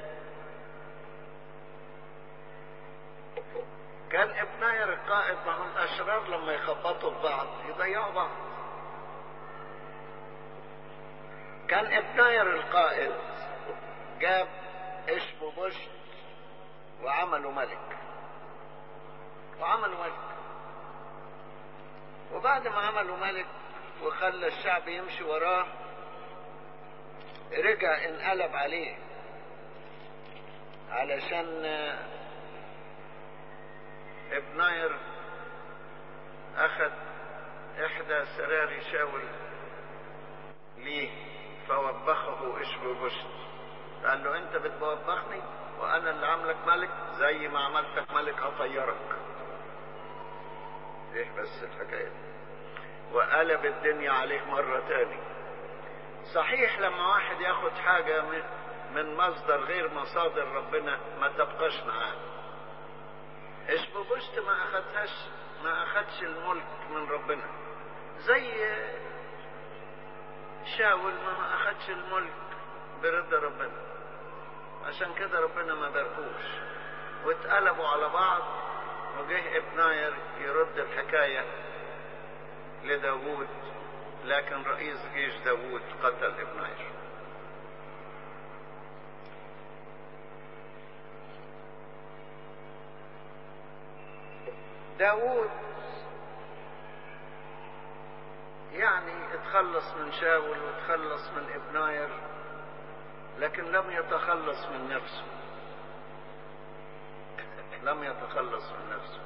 كان ابناير القائد مع الاشرار لما يخبطوا في بعض يضيعوا بعض كان ابناير القائد جاب اسمه بوش وعملوا ملك وعملوا ملك وبعد ما عملوا ملك وخلى الشعب يمشي وراه رجع انقلب عليه علشان ابناير اخذ احدى سراري شاول ليه فوبخه اشبه بشت قال له انت بتوبخني وانا اللي عاملك ملك زي ما عملتك ملك هطيرك ايه بس الحكايه وقلب الدنيا عليه مره تاني صحيح لما واحد ياخد حاجه من مصدر غير مصادر ربنا ما تبقاش معاه اشبوبشت ما اخدهاش ما اخدش الملك من ربنا زي شاول ما اخدش الملك برضا ربنا عشان كده ربنا ما باركوش واتقلبوا على بعض وجه ابناير يرد الحكاية لداوود لكن رئيس جيش داوود قتل ابناير داوود يعني اتخلص من شاول وتخلص من ابناير لكن لم يتخلص من نفسه لم يتخلص من نفسه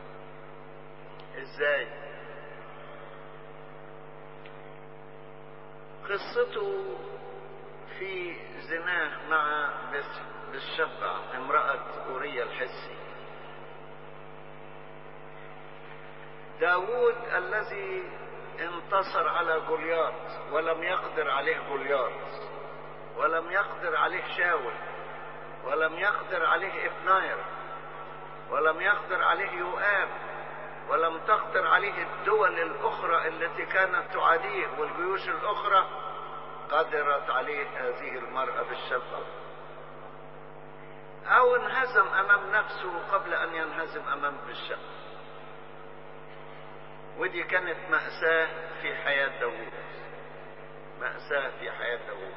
ازاي قصته في زناه مع بالشبع امرأة أوريا الحسي داود الذي انتصر على جولياط ولم يقدر عليه جولياط ولم يقدر عليه شاول ولم يقدر عليه ابناير ولم يقدر عليه يؤاب ولم تقدر عليه الدول الأخرى التي كانت تعاديه والجيوش الأخرى قدرت عليه هذه المرأة بالشفقة أو انهزم أمام نفسه قبل أن ينهزم أمام بالشفقة ودي كانت مأساة في حياة داوود مأساة في حياة داوود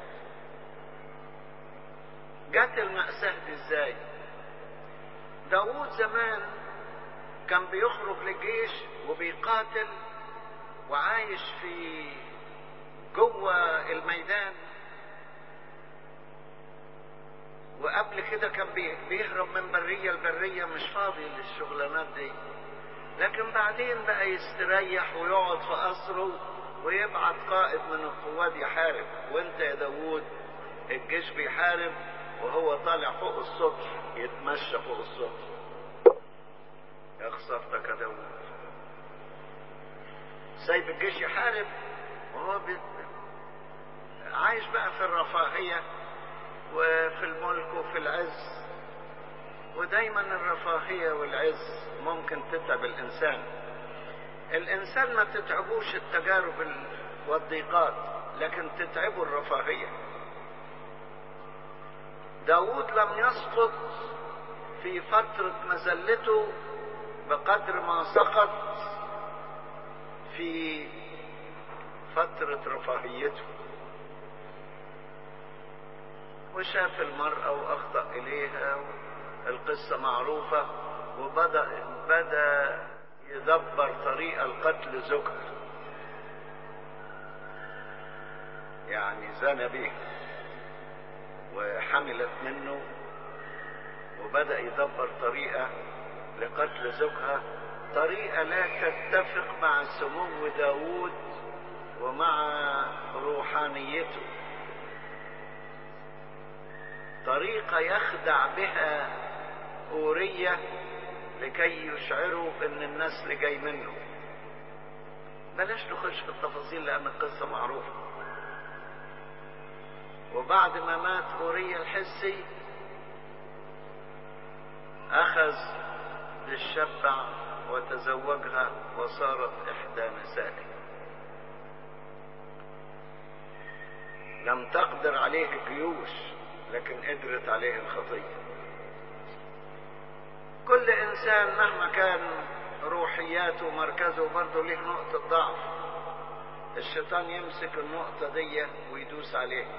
جت المأساة دي ازاي داوود زمان كان بيخرج للجيش وبيقاتل وعايش في جوه الميدان وقبل كده كان بيهرب من برية لبرية مش فاضي للشغلانات دي لكن بعدين بقى يستريح ويقعد في قصره ويبعت قائد من القوات يحارب وانت يا داوود الجيش بيحارب وهو طالع فوق السطح يتمشى فوق السطح يا خسارتك يا داوود سايب الجيش يحارب وهو بي... عايش بقى في الرفاهية وفي الملك وفي العز ودايما الرفاهية والعز ممكن تتعب الإنسان الإنسان ما تتعبوش التجارب والضيقات لكن تتعبه الرفاهية داود لم يسقط في فترة مزلته بقدر ما سقط في فترة رفاهيته وشاف المرأة وأخطأ إليها القصة معروفة وبدأ بدأ يدبر طريقة لقتل زوجها يعني زنى به وحملت منه وبدأ يدبر طريقة لقتل زوجها طريقة لا تتفق مع سمو داود ومع روحانيته طريقة يخدع بها أورية لكي يشعروا ان النسل جاي منه بلاش نخش في التفاصيل لان القصة معروفة وبعد ما مات أورية الحسي أخذ بالشبع وتزوجها وصارت إحدى نسائه لم تقدر عليه الجيوش لكن قدرت عليه الخطية كل إنسان مهما كان روحياته ومركزه برضه له نقطة ضعف الشيطان يمسك النقطة دي ويدوس عليها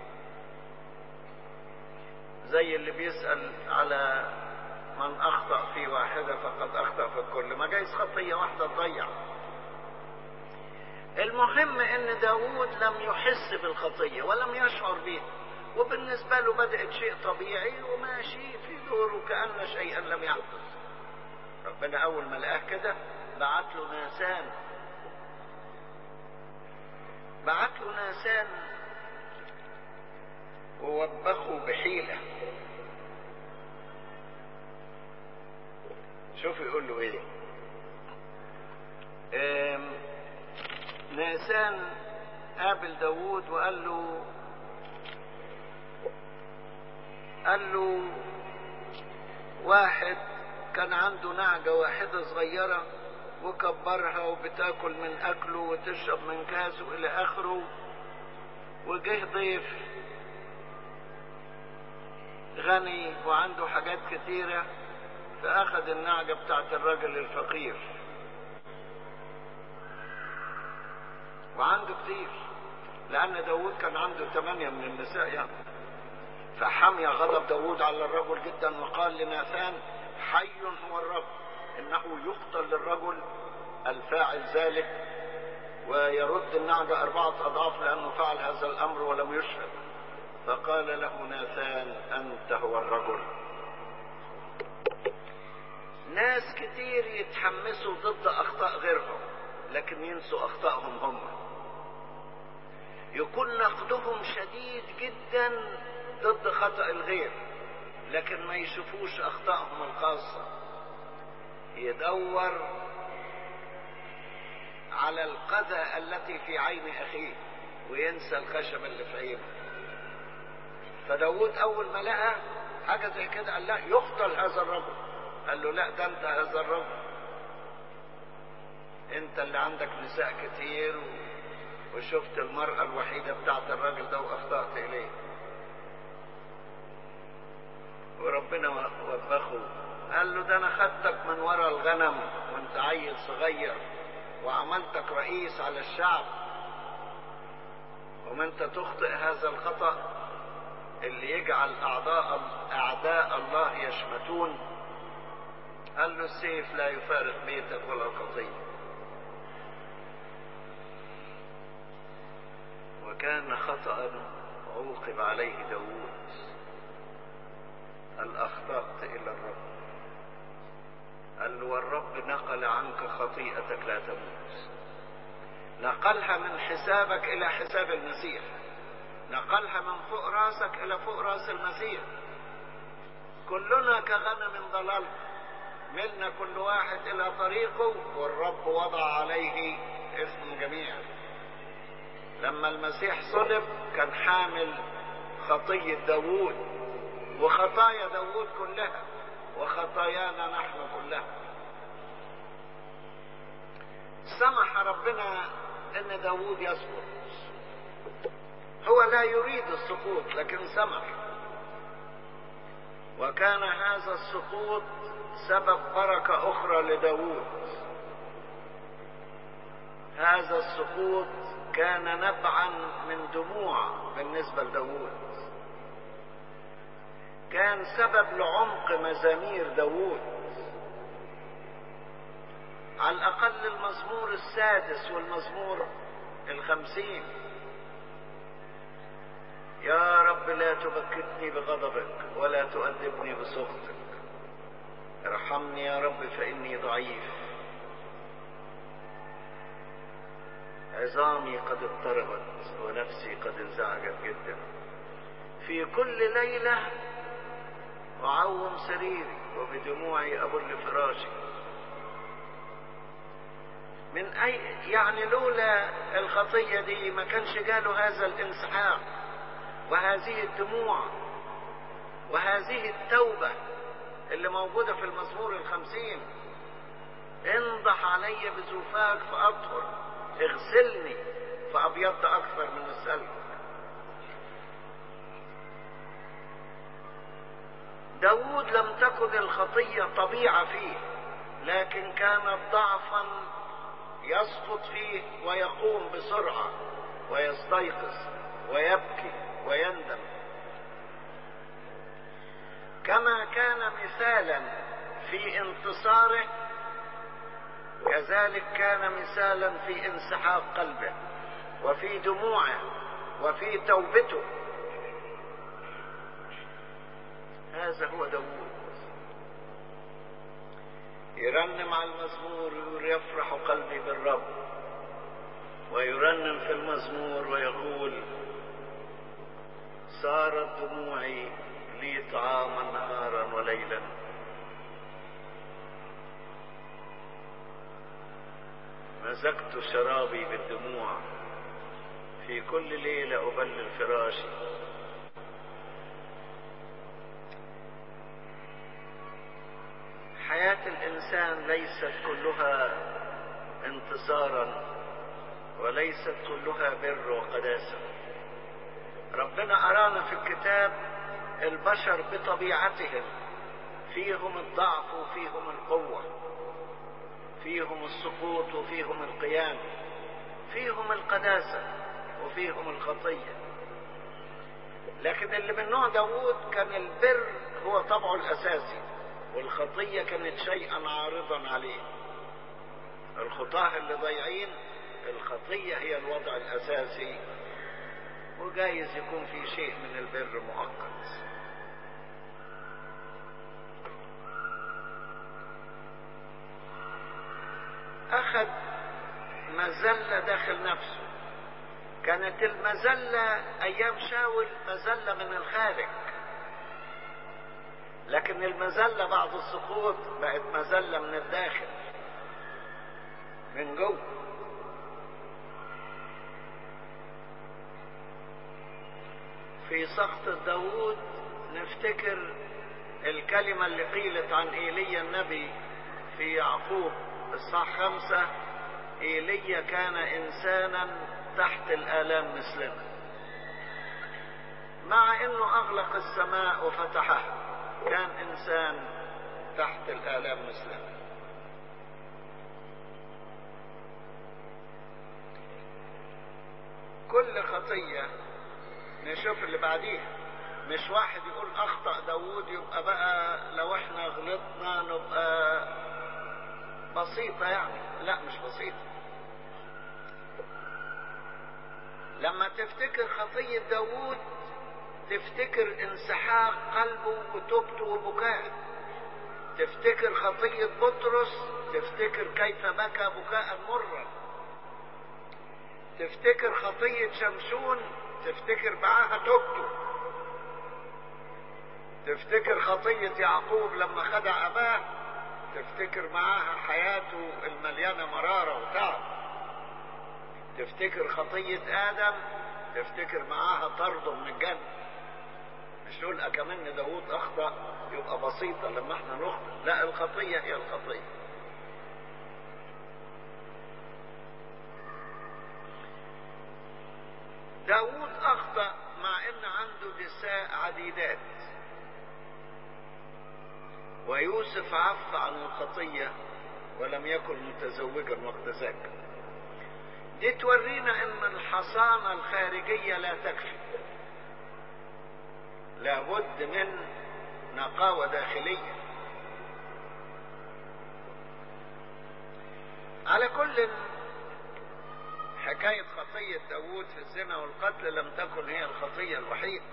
زي اللي بيسأل على من أخطأ في واحدة فقد أخطأ في الكل ما جايز خطية واحدة تضيع المهم ان داود لم يحس بالخطية ولم يشعر بها وبالنسبة له بدأت شيء طبيعي وماشي في دوره كأن شيئا لم يحدث ربنا أول ما لقاه كده بعت له ناسان بعت له ناسان ووبخوا بحيلة شوف يقول له ايه ناسان قابل داوود وقال له قال له واحد كان عنده نعجة واحدة صغيرة وكبرها وبتاكل من أكله وتشرب من كاسه إلى آخره وجه ضيف غني وعنده حاجات كتيرة فأخذ النعجة بتاعت الرجل الفقير وعنده كتير لأن داود كان عنده ثمانية من النساء يعني فحمي غضب داود على الرجل جدا وقال لناثان حي هو الرب إنه يقتل للرجل الفاعل ذلك ويرد النعجة أربعة أضعاف لأنه فعل هذا الأمر ولم يشهد فقال له ناثان أنت هو الرجل ناس كتير يتحمسوا ضد أخطاء غيرهم لكن ينسوا أخطائهم هم يكون نقدهم شديد جدا ضد خطأ الغير لكن ما يشوفوش أخطائهم الخاصة يدور على القذى التي في عين أخيه وينسى الخشب اللي في عينه فداود أول ما لقى حاجة زي كده قال لا يقتل هذا الرجل قال له لا ده أنت هذا الرجل أنت اللي عندك نساء كتير و... وشفت المرأة الوحيدة بتاعت الراجل ده وأخطأت إليه وربنا وبخه قال له ده أنا خدتك من ورا الغنم وأنت عيل صغير وعملتك رئيس على الشعب وما أنت تخطئ هذا الخطأ اللي يجعل أعداء أعداء الله يشمتون قال له السيف لا يفارق بيتك ولا القطيع وكان خطأ عوقب عليه داوود قال أخطأت إلى الرب قال له والرب نقل عنك خطيئتك لا تموت نقلها من حسابك إلى حساب المسيح نقلها من فوق راسك إلى فوق راس المسيح كلنا كغنم ضلال ملنا كل واحد إلى طريقه والرب وضع عليه اسم جميع لما المسيح صلب كان حامل خطية داوود وخطايا داوود كلها وخطايانا نحن كلها سمح ربنا ان داوود يسقط هو لا يريد السقوط لكن سمح وكان هذا السقوط سبب بركة أخرى لداوود هذا السقوط كان نبعا من دموع بالنسبة لداوود كان سبب لعمق مزامير داوود على الأقل المزمور السادس والمزمور الخمسين يا رب لا تبكتني بغضبك ولا تؤدبني بسخطك ارحمني يا رب فإني ضعيف عظامي قد اضطربت ونفسي قد انزعجت جدا في كل ليلة أعوم سريري وبدموعي أبل فراشي من أي يعني لولا الخطية دي ما كانش جاله هذا الانسحاق وهذه الدموع وهذه التوبة اللي موجودة في المزمور الخمسين انضح علي بزوفاك فأطهر اغسلني فأبيضت أكثر من السلب داود لم تكن الخطية طبيعة فيه لكن كانت ضعفا يسقط فيه ويقوم بسرعة ويستيقظ ويبكي ويندم كما كان مثالا في انتصاره كذلك كان مثالا في انسحاق قلبه وفي دموعه وفي توبته هذا هو داوود يرنم على المزمور ويقول يفرح قلبي بالرب ويرنم في المزمور ويقول صارت دموعي لي طعاما نهارا وليلا مزجت شرابي بالدموع في كل ليلة أبلل فراشي حياة الإنسان ليست كلها انتصارا وليست كلها بر وقداسة ربنا أرانا في الكتاب البشر بطبيعتهم فيهم الضعف وفيهم القوة فيهم السقوط وفيهم القيام فيهم القداسة وفيهم الخطية لكن اللي من نوع داوود كان البر هو طبعه الأساسي والخطية كانت شيئا عارضا عليه الخطاة اللي ضايعين الخطية هي الوضع الأساسي وجايز يكون في شيء من البر مؤقت أخذ مزلة داخل نفسه كانت المزلة أيام شاول مزلة من الخارج لكن المزلة بعد السقوط بقت مزلة من الداخل من جوه في سقط داوود نفتكر الكلمة اللي قيلت عن إيليا النبي في يعقوب الصح خمسة إيليا كان إنسانا تحت الآلام مثلنا مع أنه أغلق السماء وفتحها كان إنسان تحت الآلام مثلنا كل خطية نشوف اللي بعديها مش واحد يقول أخطأ داوود يبقى بقى لو احنا غلطنا نبقى بسيطة يعني لا مش بسيطة لما تفتكر خطية داوود تفتكر انسحاق قلبه وتوبته وبكاء تفتكر خطية بطرس تفتكر كيف بكى بكاء مرا تفتكر خطية شمشون تفتكر معاها توبته تفتكر خطية يعقوب لما خدع أباه تفتكر معاها حياته المليانة مرارة وتعب تفتكر خطية آدم تفتكر معاها طرده من الجنة مش تقول أكمن داوود أخطأ يبقى بسيطة لما احنا نخطئ لا الخطية هي الخطية داوود أخطأ مع أن عنده نساء عديدات ويوسف عف عن الخطية ولم يكن متزوجا وقت ذاك دي تورينا ان الحصانة الخارجية لا تكفي لابد من نقاوة داخلية على كل حكاية خطية داوود في الزنا والقتل لم تكن هي الخطية الوحيدة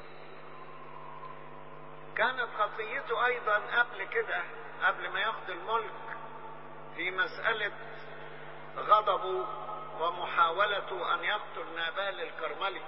كانت خطيته ايضا قبل كده قبل ما ياخد الملك في مسألة غضبه ومحاولته ان يقتل نابال الكرملي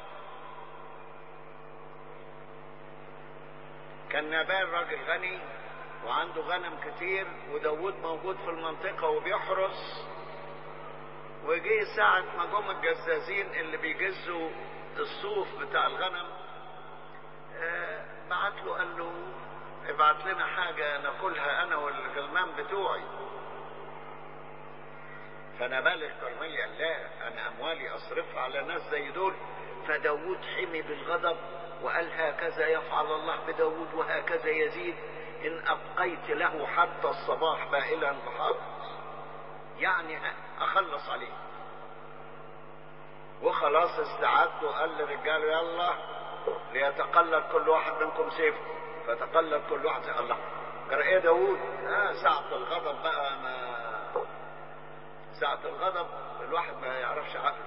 كان نابال راجل غني وعنده غنم كتير وداود موجود في المنطقة وبيحرس وجي ساعة ما جم الجزازين اللي بيجزوا الصوف بتاع الغنم آه بعت له قال له ابعت لنا حاجة ناكلها انا والغلمان بتوعي فنبال الكرمية قال لا انا اموالي اصرفها على ناس زي دول فداود حمي بالغضب وقال هكذا يفعل الله بداود وهكذا يزيد ان ابقيت له حتى الصباح بائلا بحافظ يعني اخلص عليه وخلاص استعد وقال للرجال يلا ليتقلد كل واحد منكم سيفه فتقلد كل واحد سيف الله قال ايه داوود آه ساعة الغضب بقى ما ساعة الغضب الواحد ما يعرفش عقله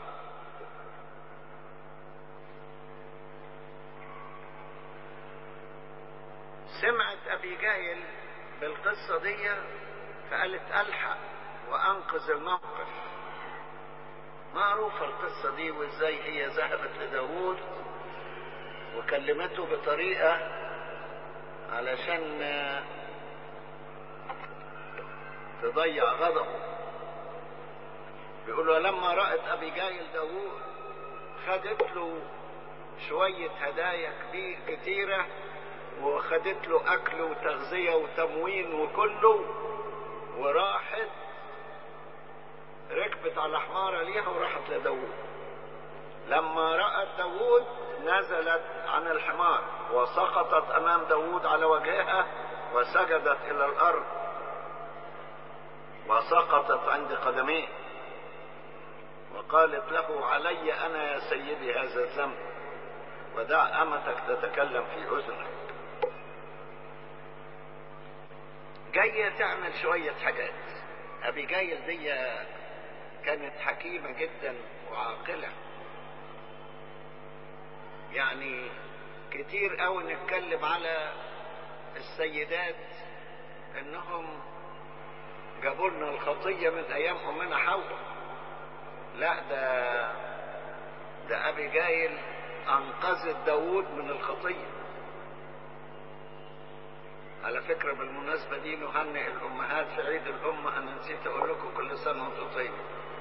سمعت أبيجايل بالقصة دي فقالت ألحق وأنقذ الموقف معروفة القصة دي وإزاي هي ذهبت لداود وكلمته بطريقة علشان تضيع غضبه بيقولوا لما رأت أبيجايل داوود خدت له شوية هدايا كبير كتيرة وخدت له أكل وتغذية وتموين وكله وراحت ركبت على حمارة ليها وراحت لداوود لما رأت داوود نزلت عن الحمار وسقطت أمام داوود على وجهها وسجدت إلى الأرض وسقطت عند قدميه وقالت له علي أنا يا سيدي هذا الذنب ودع أمتك تتكلم في أذنك جاية تعمل شوية حاجات أبيجايل دي كانت حكيمة جدا وعاقلة يعني كتير قوي نتكلم على السيدات انهم جابوا لنا الخطية من ايام امنا حواء لا ده ده ابي جايل انقذت داوود من الخطية على فكرة بالمناسبة دي نهنئ الامهات في عيد الام انا نسيت اقول لكم كل سنة وانتم طيبين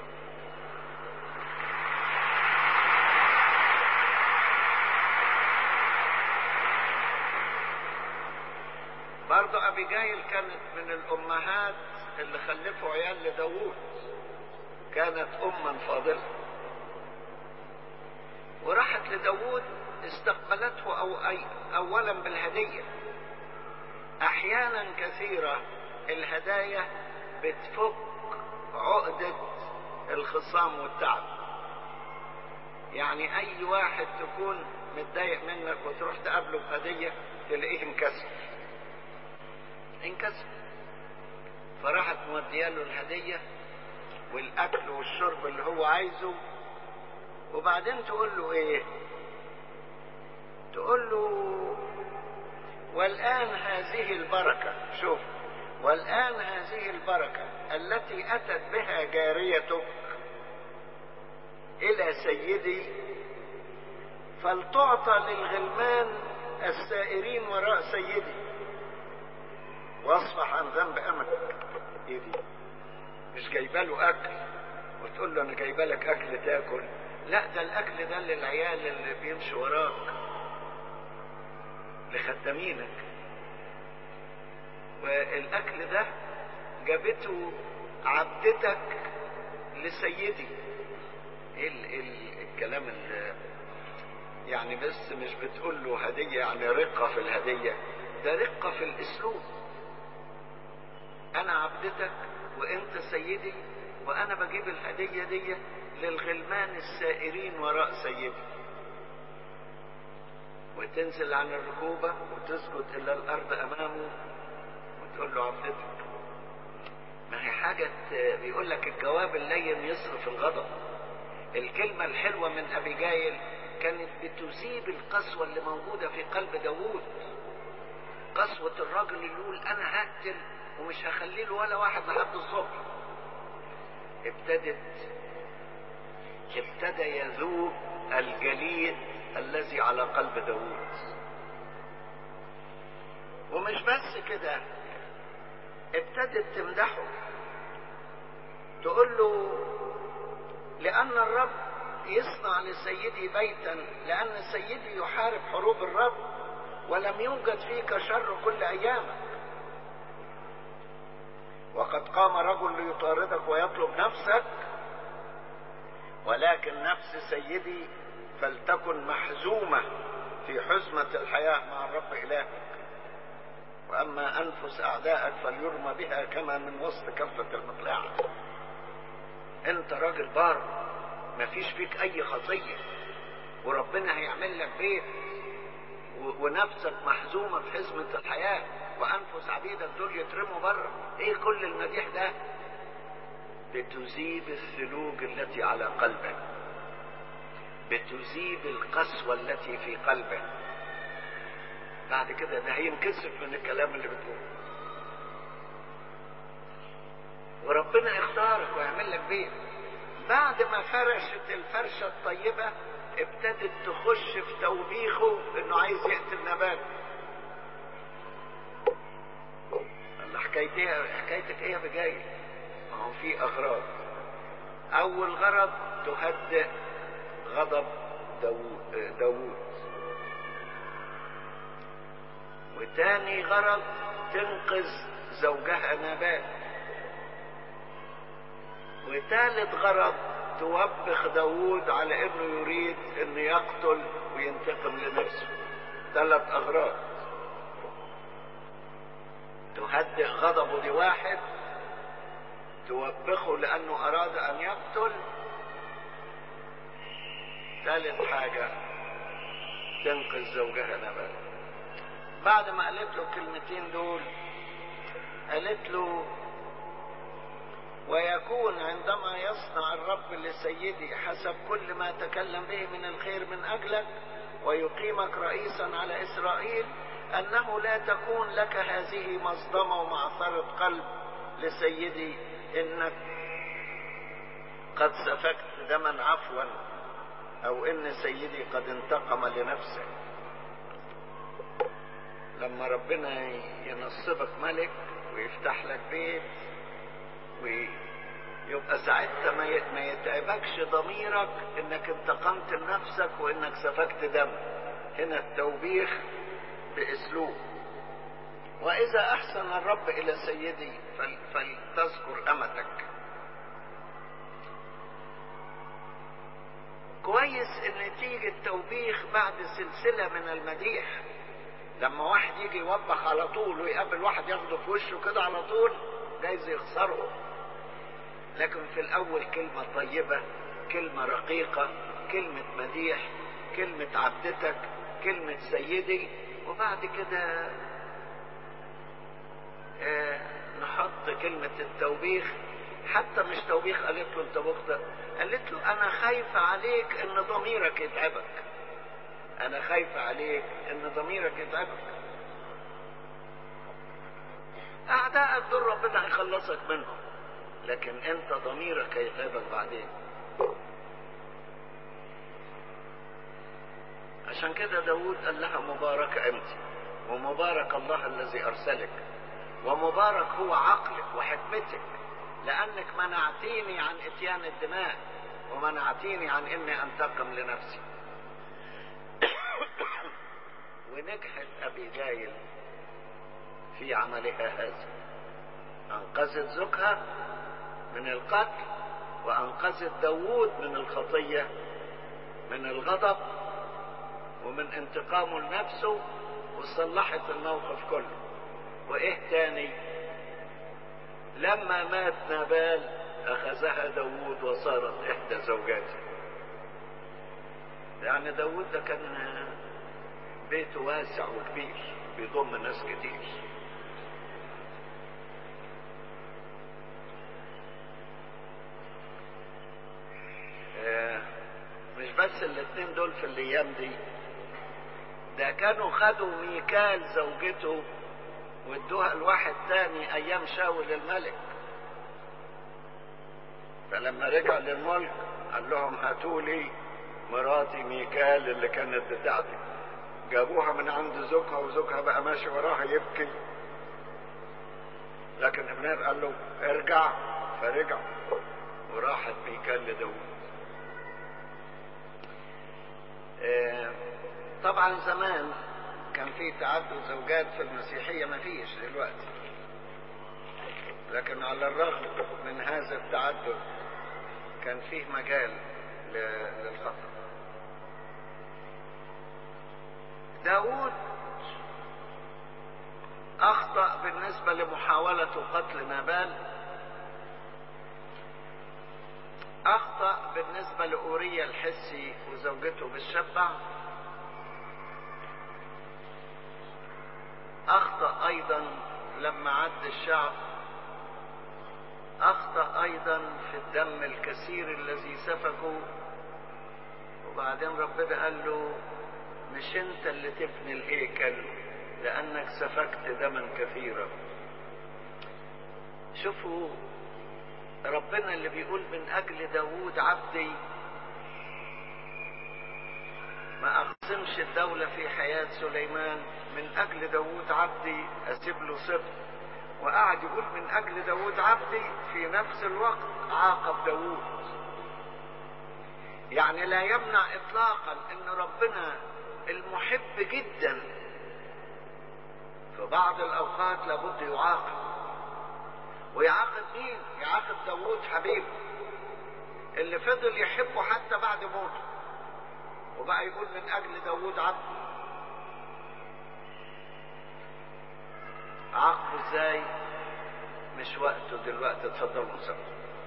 برضه أبيجايل كانت من الأمهات اللي خلفوا عيال لداوود كانت أما فاضلة وراحت لداوود استقبلته أو أي أولا بالهدية أحيانا كثيرة الهدايا بتفك عقدة الخصام والتعب يعني أي واحد تكون متضايق منك وتروح تقابله بهدية تلاقيه انكسر انكسر فراحت موديه له الهدية والأكل والشرب اللي هو عايزه وبعدين تقول له إيه؟ تقول له والآن هذه البركة شوف والآن هذه البركة التي أتت بها جاريتك إلى سيدي فلتعطى للغلمان السائرين وراء سيدي واصفح عن ذنب امتك ايه دي مش جايبه له اكل وتقول له انا جايبه لك اكل تاكل لا ده الاكل ده للعيال اللي بيمشي وراك لخدامينك والاكل ده جابته عبدتك لسيدي ايه ال ال الكلام اللي يعني بس مش بتقول له هديه يعني رقه في الهديه ده رقه في الاسلوب انا عبدتك وانت سيدي وانا بجيب الهدية دي للغلمان السائرين وراء سيدي وتنزل عن الركوبة وتسجد الى الارض امامه وتقول له عبدتك ما هي حاجة بيقول لك الجواب اللين يصرف الغضب الكلمة الحلوة من ابيجايل كانت بتذيب القسوة اللي موجودة في قلب داوود قسوة الراجل اللي يقول انا هقتل ومش هخلي له ولا واحد لحد الصبح ابتدت ابتدى يذوب الجليد الذي على قلب داوود ومش بس كده ابتدت تمدحه تقول له لأن الرب يصنع لسيدي بيتا لأن سيدي يحارب حروب الرب ولم يوجد فيك شر كل أيامك وقد قام رجل ليطاردك ويطلب نفسك ولكن نفس سيدي فلتكن محزومة في حزمة الحياة مع الرب إلهك وأما أنفس أعدائك فليرمى بها كما من وسط كفة المقلاع أنت راجل بار مفيش فيك أي خطية وربنا هيعمل لك بيت ونفسك محزومة في حزمة الحياة وأنفس عبيدك دول يترموا بره إيه كل المديح ده بتذيب الثلوج التي على قلبه بتذيب القسوة التي في قلبه بعد كده ده هينكسف من الكلام اللي بتقوله وربنا اختارك ويعمل لك بيت بعد ما فرشت الفرشة الطيبة ابتدت تخش في توبيخه انه عايز يقتل نبات الله حكايتها حكايتك ايه يا بجاي ما هو في اغراض اول غرض تهدئ غضب داوود, داوود. وتاني غرض تنقذ زوجها نبات وثالث غرض توبخ داوود على انه يريد انه يقتل وينتقم لنفسه ثلاث اغراض تهدئ غضبه لواحد توبخه لانه اراد ان يقتل ثالث حاجة تنقذ زوجها نبات بعد ما قالت له الكلمتين دول قالت له ويكون عندما يصنع الرب لسيدي حسب كل ما تكلم به من الخير من اجلك ويقيمك رئيسا على اسرائيل انه لا تكون لك هذه مصدمه ومعثره قلب لسيدي انك قد سفكت دما عفوا او ان سيدي قد انتقم لنفسه لما ربنا ينصبك ملك ويفتح لك بيت ويبقى ساعتها ما يتعبكش ضميرك انك انتقمت لنفسك وانك سفكت دم هنا التوبيخ باسلوب واذا احسن الرب الى سيدي فلتذكر امتك كويس ان تيجي التوبيخ بعد سلسلة من المديح لما واحد يجي يوبخ على طول ويقابل واحد ياخده في وشه كده على طول جايز يخسره لكن في الاول كلمة طيبة كلمة رقيقة كلمة مديح كلمة عبدتك كلمة سيدي وبعد كده آه نحط كلمة التوبيخ حتى مش توبيخ قالت له انت مخطئ قالت له انا خايفة عليك ان ضميرك يتعبك انا خايفة عليك ان ضميرك يتعبك اعدائك دول ربنا هيخلصك منهم لكن انت ضميرك هيتعبك بعدين عشان كده داود قال لها مباركة انت ومبارك الله الذي ارسلك ومبارك هو عقلك وحكمتك لانك منعتيني عن اتيان الدماء ومنعتيني عن اني انتقم لنفسي ونجحت ابي جايل في عملها هذا انقذت زوجها من القتل وانقذت داوود من الخطية من الغضب ومن انتقامه لنفسه وصلحت الموقف كله وايه تاني لما مات نابال اخذها داوود وصارت احدى زوجاته يعني داوود ده كان بيته واسع وكبير بيضم ناس كتير مش بس الاتنين دول في الايام دي ده كانوا خدوا ميكال زوجته وادوها لواحد تاني ايام شاول الملك فلما رجع للملك قال لهم هاتوا لي مراتي ميكال اللي كانت بتاعتي جابوها من عند زوجها وزوجها بقى ماشي وراها يبكي لكن ابنير قال له ارجع فرجع وراحت ميكال لداود اه طبعا زمان كان في تعدد زوجات في المسيحية ما فيش دلوقتي لكن على الرغم من هذا التعدد كان فيه مجال للخطأ داود أخطأ بالنسبة لمحاولة قتل نابال أخطأ بالنسبة لأوريا الحسي وزوجته بالشبع أخطأ أيضا لما عد الشعب أخطأ أيضا في الدم الكثير الذي سفكه وبعدين ربنا قال له مش أنت اللي تبني الهيكل لأنك سفكت دما كثيرا شوفوا ربنا اللي بيقول من أجل داوود عبدي ما أقسمش الدولة في حياة سليمان من أجل داوود عبدي أسيب له صدق وقعد يقول من أجل داوود عبدي في نفس الوقت عاقب داوود يعني لا يمنع إطلاقا أن ربنا المحب جدا في بعض الأوقات لابد يعاقب ويعاقب مين؟ يعاقب داوود حبيبه اللي فضل يحبه حتى بعد موته وبقى يقول من أجل داوود عبده عاقبه ازاي؟ مش وقته دلوقتي اتفضلوا سوا